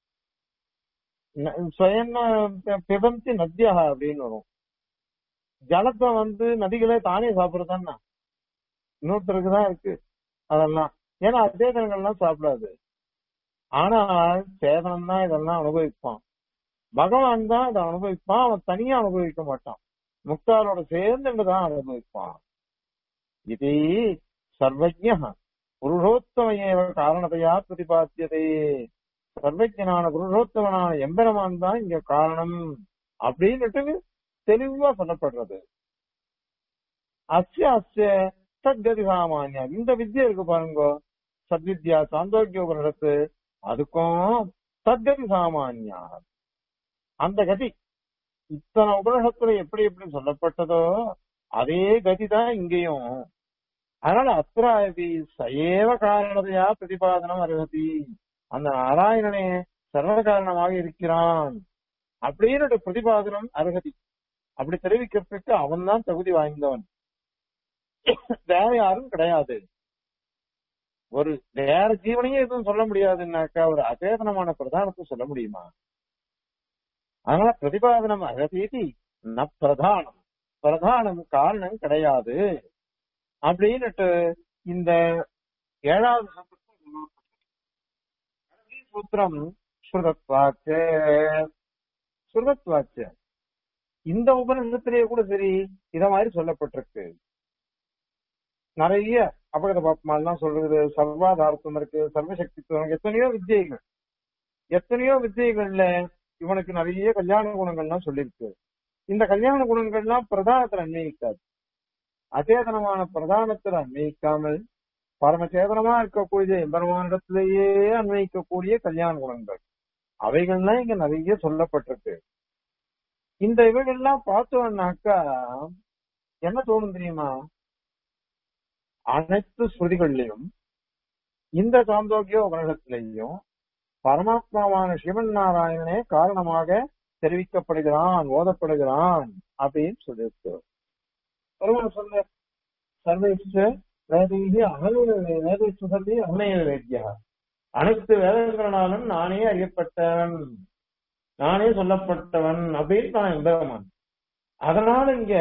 ந- சுயன்ன பி- பிபந்தி நத்தியாக அப்படின்னு வரும் ஜலத்தை வந்து நதிகளே தானே சாப்பிடுறதுன்னா இன்னொருத்தருக்கு தான் இருக்கு அதெல்லாம் ஏன்னா அச்சேதனங்கள்லாம் சாப்பிடாது ஆனால் சேதனம் தான் இதெல்லாம் அனுபவிப்பான் பகவான் தான் இதை அனுபவிப்பான் அவன் தனியா அனுபவிக்க மாட்டான் முக்தாரோட சேர்ந்து தான் அனுபவிப்பான் இது சர்வஜ புருஷோத்தம ஏவ காரணத்தையா பிரதிபாத்தியதே சர்வஜனான புருஷோத்தமனான எம்பெருமான் தான் இங்க காரணம் அப்படின்னுட்டு தெளிவா சொல்லப்படுறது அஸ்ய அஸ்ய சத்கதி சாமானியம் இந்த வித்யா இருக்கு பாருங்க சத்வித்யா சாந்தோக்கிய உபனிஷத்து அதுக்கும் சத்கதி சாமானியா அந்த கதி இத்தனை உபனிஷத்துல எப்படி எப்படி சொல்லப்பட்டதோ அதே கதி தான் இங்கேயும் அதனால அத்திராயபி சயேவ காரணதையா பிரதிபாதனம் அருகதி அந்த நாராயணனே சர்வ காரணமாக இருக்கிறான் அப்படின்னு பிரதிபாதனம் அருகதி அப்படி தெரிவிக்கிறதுக்கு அவன் தான் தகுதி வாய்ந்தவன் வேற யாரும் கிடையாது ஒரு வேற ஜீவனையே எதுவும் சொல்ல முடியாதுன்னாக்கா ஒரு அச்சேதனமான பிரதானத்தை சொல்ல முடியுமா அதனால பிரதிபாதனம் அகதீதி ந பிரதானம் பிரதானம் காரணம் கிடையாது அப்படின்னுட்டு இந்த ஏழாவது சூத்திரம் ஸ்ருதத்வாச்ச ஸ்ருதத்வாச்ச இந்த உபநிஷத்திலேயே கூட சரி இத மாதிரி சொல்லப்பட்டிருக்கு நிறைய அபகத பாப்மாலாம் சொல்றது சர்வாதாரத்துவம் இருக்கு சர்வசக்தித்துவம் எத்தனையோ வித்தியைகள் எத்தனையோ வித்தியைகள்ல இவனுக்கு நிறைய கல்யாண குணங்கள்லாம் சொல்லியிருக்கு இந்த கல்யாண குணங்கள்லாம் பிரதானத்துல அன்வயிக்காது அச்சேதனமான பிரதானத்துல அன்வயிக்காமல் பரமச்சேதனமா இருக்கக்கூடிய எம்பெருமானிடத்திலேயே அன்வயிக்கக்கூடிய கல்யாண குணங்கள் அவைகள்லாம் இங்க நிறைய சொல்லப்பட்டிருக்கு இந்த இவைகள்லாம் பார்த்தோம்னாக்கா என்ன தோணும் தெரியுமா அனைத்து ஸ்ருதிகள்லையும் இந்த சாந்தோக்கிய உபநிஷத்திலையும் பரமாத்மாவான சிவன் நாராயணனே காரணமாக தெரிவிக்கப்படுகிறான் ஓதப்படுகிறான் அப்படின்னு சொல்லியிருக்கு பெருமாள் சொல்ல சர்வேஷ வேதைகி அகல வேதைச்சு சொல்லி அன்னைய வேத்தியா அனைத்து வேதங்களினாலும் நானே அறியப்பட்டவன் நானே சொல்லப்பட்டவன் அப்படின்னு நான் எம்பெருமான் அதனால இங்க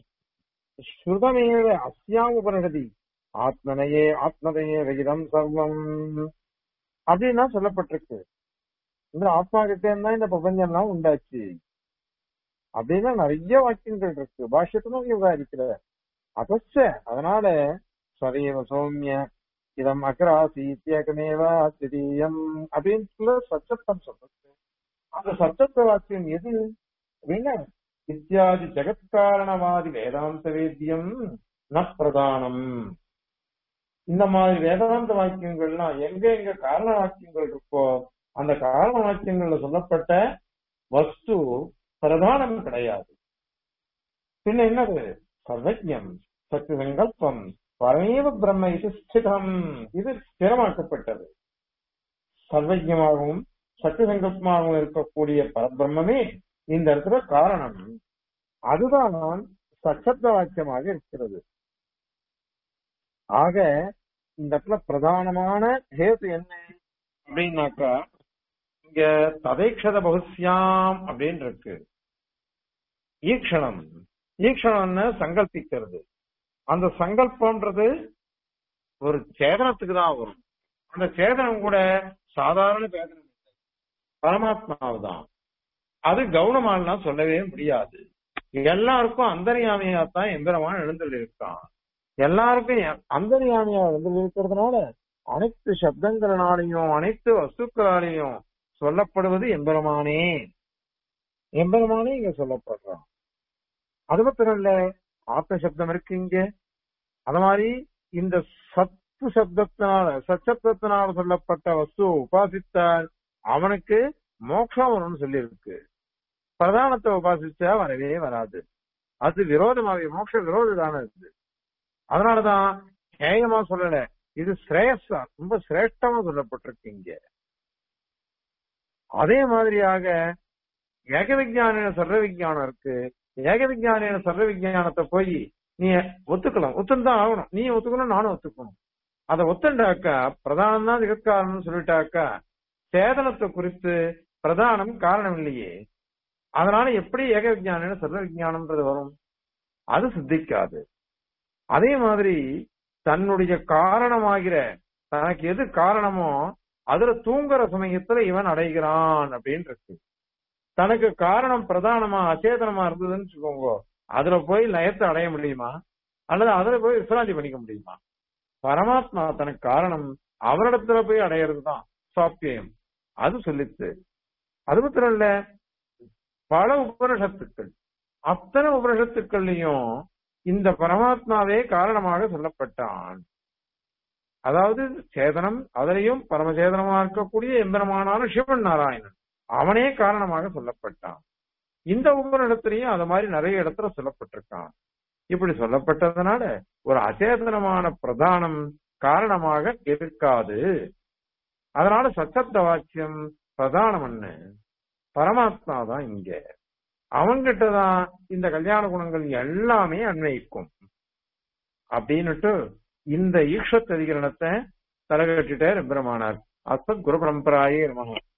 ஸ்ருதமேவ அஸ்யாம் உபனிஷதி ஆத்மனையே ஆத்மதையே விகிதம் சர்வம் அப்படின்னா சொல்லப்பட்டிருக்கு இந்த ஆத்மா கிட்டே இருந்தா இந்த பிரபஞ்சம் எல்லாம் உண்டாச்சு அப்படின்னா நிறைய வாக்கியங்கள் இருக்கு பாஷ்யத்திலும் விவகாரிக்கிற அதச்ச அதனால சதைவ சௌமிய இதம் அக்ராசி இத்தியகமேவா திடீயம் அப்படின்னு சொல்ல சச்சத்தம் சொல்றது அந்த சச்சத்த வாக்கியம் எது அப்படின்னா இத்தியாதி ஜெகத்காரணவாதி வேதாந்த வேத்தியம் ந பிரதானம் இந்த மாதிரி வேதாந்த வாக்கியங்கள்லாம் எங்க எங்க காரண வாக்கியங்கள் இருக்கோ அந்த காரண வாக்கியங்கள்ல சொல்லப்பட்ட வஸ்து பிரதானம் கிடையாது பின்ன என்னது சர்வஜம் சக்தி சங்கல்பம் பரமேவ பிரம்ம இது ஸ்திதம் இது ஸ்திரமாக்கப்பட்டது சர்வஜமாகவும் சக்தி சங்கல்பமாகவும் இருக்கக்கூடிய பரபிரம்மே இந்த இடத்துல காரணம் அதுதான் சச்சத்த வாக்கியமாக இருக்கிறது ஆக இந்த இடத்துல பிரதானமான ஹேத்து என்ன அப்படின்னாக்கா இங்க ததைக்ஷத பகுஸ்யாம் அப்படின்னு இருக்கு ஈக்ஷணம் ஈக்ஷணம்னு சங்கல்பிக்கிறது அந்த சங்கல்பம்ன்றது ஒரு சேதனத்துக்கு தான் வரும் அந்த சேதனம் கூட சாதாரண சேதனம் இல்லை பரமாத்மாவுதான் அது கவுனமாலாம் சொல்லவே முடியாது எல்லாருக்கும் அந்தரியாமையாத்தான் எந்திரமான எழுந்தல் இருக்கான் எல்லாருக்கும் அந்தரியாமையா எழுந்தல் இருக்கிறதுனால அனைத்து சப்தங்களினாலையும் அனைத்து வஸ்துக்களாலையும் சொல்லப்படுவது எம்பெருமானே எம்பெருமானே இங்க சொல்லப்படுறான் அது மாத்திரம் இல்ல ஆத்ம சப்தம் இருக்கு இங்க அது மாதிரி இந்த சத்து சப்தத்தினால சச்சப்தத்தினால சொல்லப்பட்ட வஸ்து உபாசித்தால் அவனுக்கு மோட்சம் வரும்னு சொல்லி இருக்கு பிரதானத்தை உபாசிச்சா வரவே வராது அது விரோதமாக மோட்ச விரோததான இருக்கு அதனாலதான் ஏயமா சொல்லல இது ஸ்ரேயஸா ரொம்ப சிரேஷ்டமா சொல்லப்பட்டிருக்கு இங்க அதே மாதிரியாக ஏக விஜயான சர்வ விஜயானம் இருக்கு ஏக விஜயான சர்வ விஜயானத்தை போய் நீ ஒத்துக்கலாம் ஒத்துன்னு ஆகணும் நீ ஒத்துக்கணும் நானும் ஒத்துக்கணும் அதை ஒத்துண்டாக்கா பிரதானம் தான் ஜெகத்காரணம்னு சொல்லிட்டாக்கா சேதனத்தை குறித்து பிரதானம் காரணம் இல்லையே அதனால எப்படி ஏக விஜயான சர்வ விஜயானம்ன்றது வரும் அது சித்திக்காது அதே மாதிரி தன்னுடைய காரணமாகிற தனக்கு எது காரணமோ அதுல தூங்குற சமயத்துல இவன் அடைகிறான் அப்படின்னு இருக்கு தனக்கு காரணம் பிரதானமா அச்சேதனமா இருந்ததுன்னு வச்சுக்கோங்க அதுல போய் லயத்தை அடைய முடியுமா அல்லது அதுல போய் விசிராந்தி பண்ணிக்க முடியுமா பரமாத்மா தனக்கு காரணம் அவரிடத்துல போய் அடையிறது தான் சாத்தியம் அது சொல்லித்து அது மாத்திரம் இல்ல பல உபனிஷத்துக்கள் அத்தனை உபனிஷத்துக்கள்லயும் இந்த பரமாத்மாவே காரணமாக சொல்லப்பட்டான் அதாவது சேதனம் அதிலையும் பரமசேதனமா இருக்கக்கூடிய எம்பெருமானான சிவன் நாராயணன் அவனே காரணமாக சொல்லப்பட்டான் இந்த உபனிடத்திலையும் அது மாதிரி நிறைய இடத்துல சொல்லப்பட்டிருக்கான் இப்படி சொல்லப்பட்டதுனால ஒரு அச்சேதனமான பிரதானம் காரணமாக இருக்காது அதனால சச்சப்த வாக்கியம் பிரதானம் என்ன பரமாத்மா தான் இங்க அவங்கிட்ட தான் இந்த கல்யாண குணங்கள் எல்லாமே அன்வயிக்கும் அப்படின்னுட்டு இந்த ஈக்ஷத் அதிகரணத்தை தலைகட்டிட்டார் பிரமானார் அஸ்மத் குரு பரம்பராயே நமக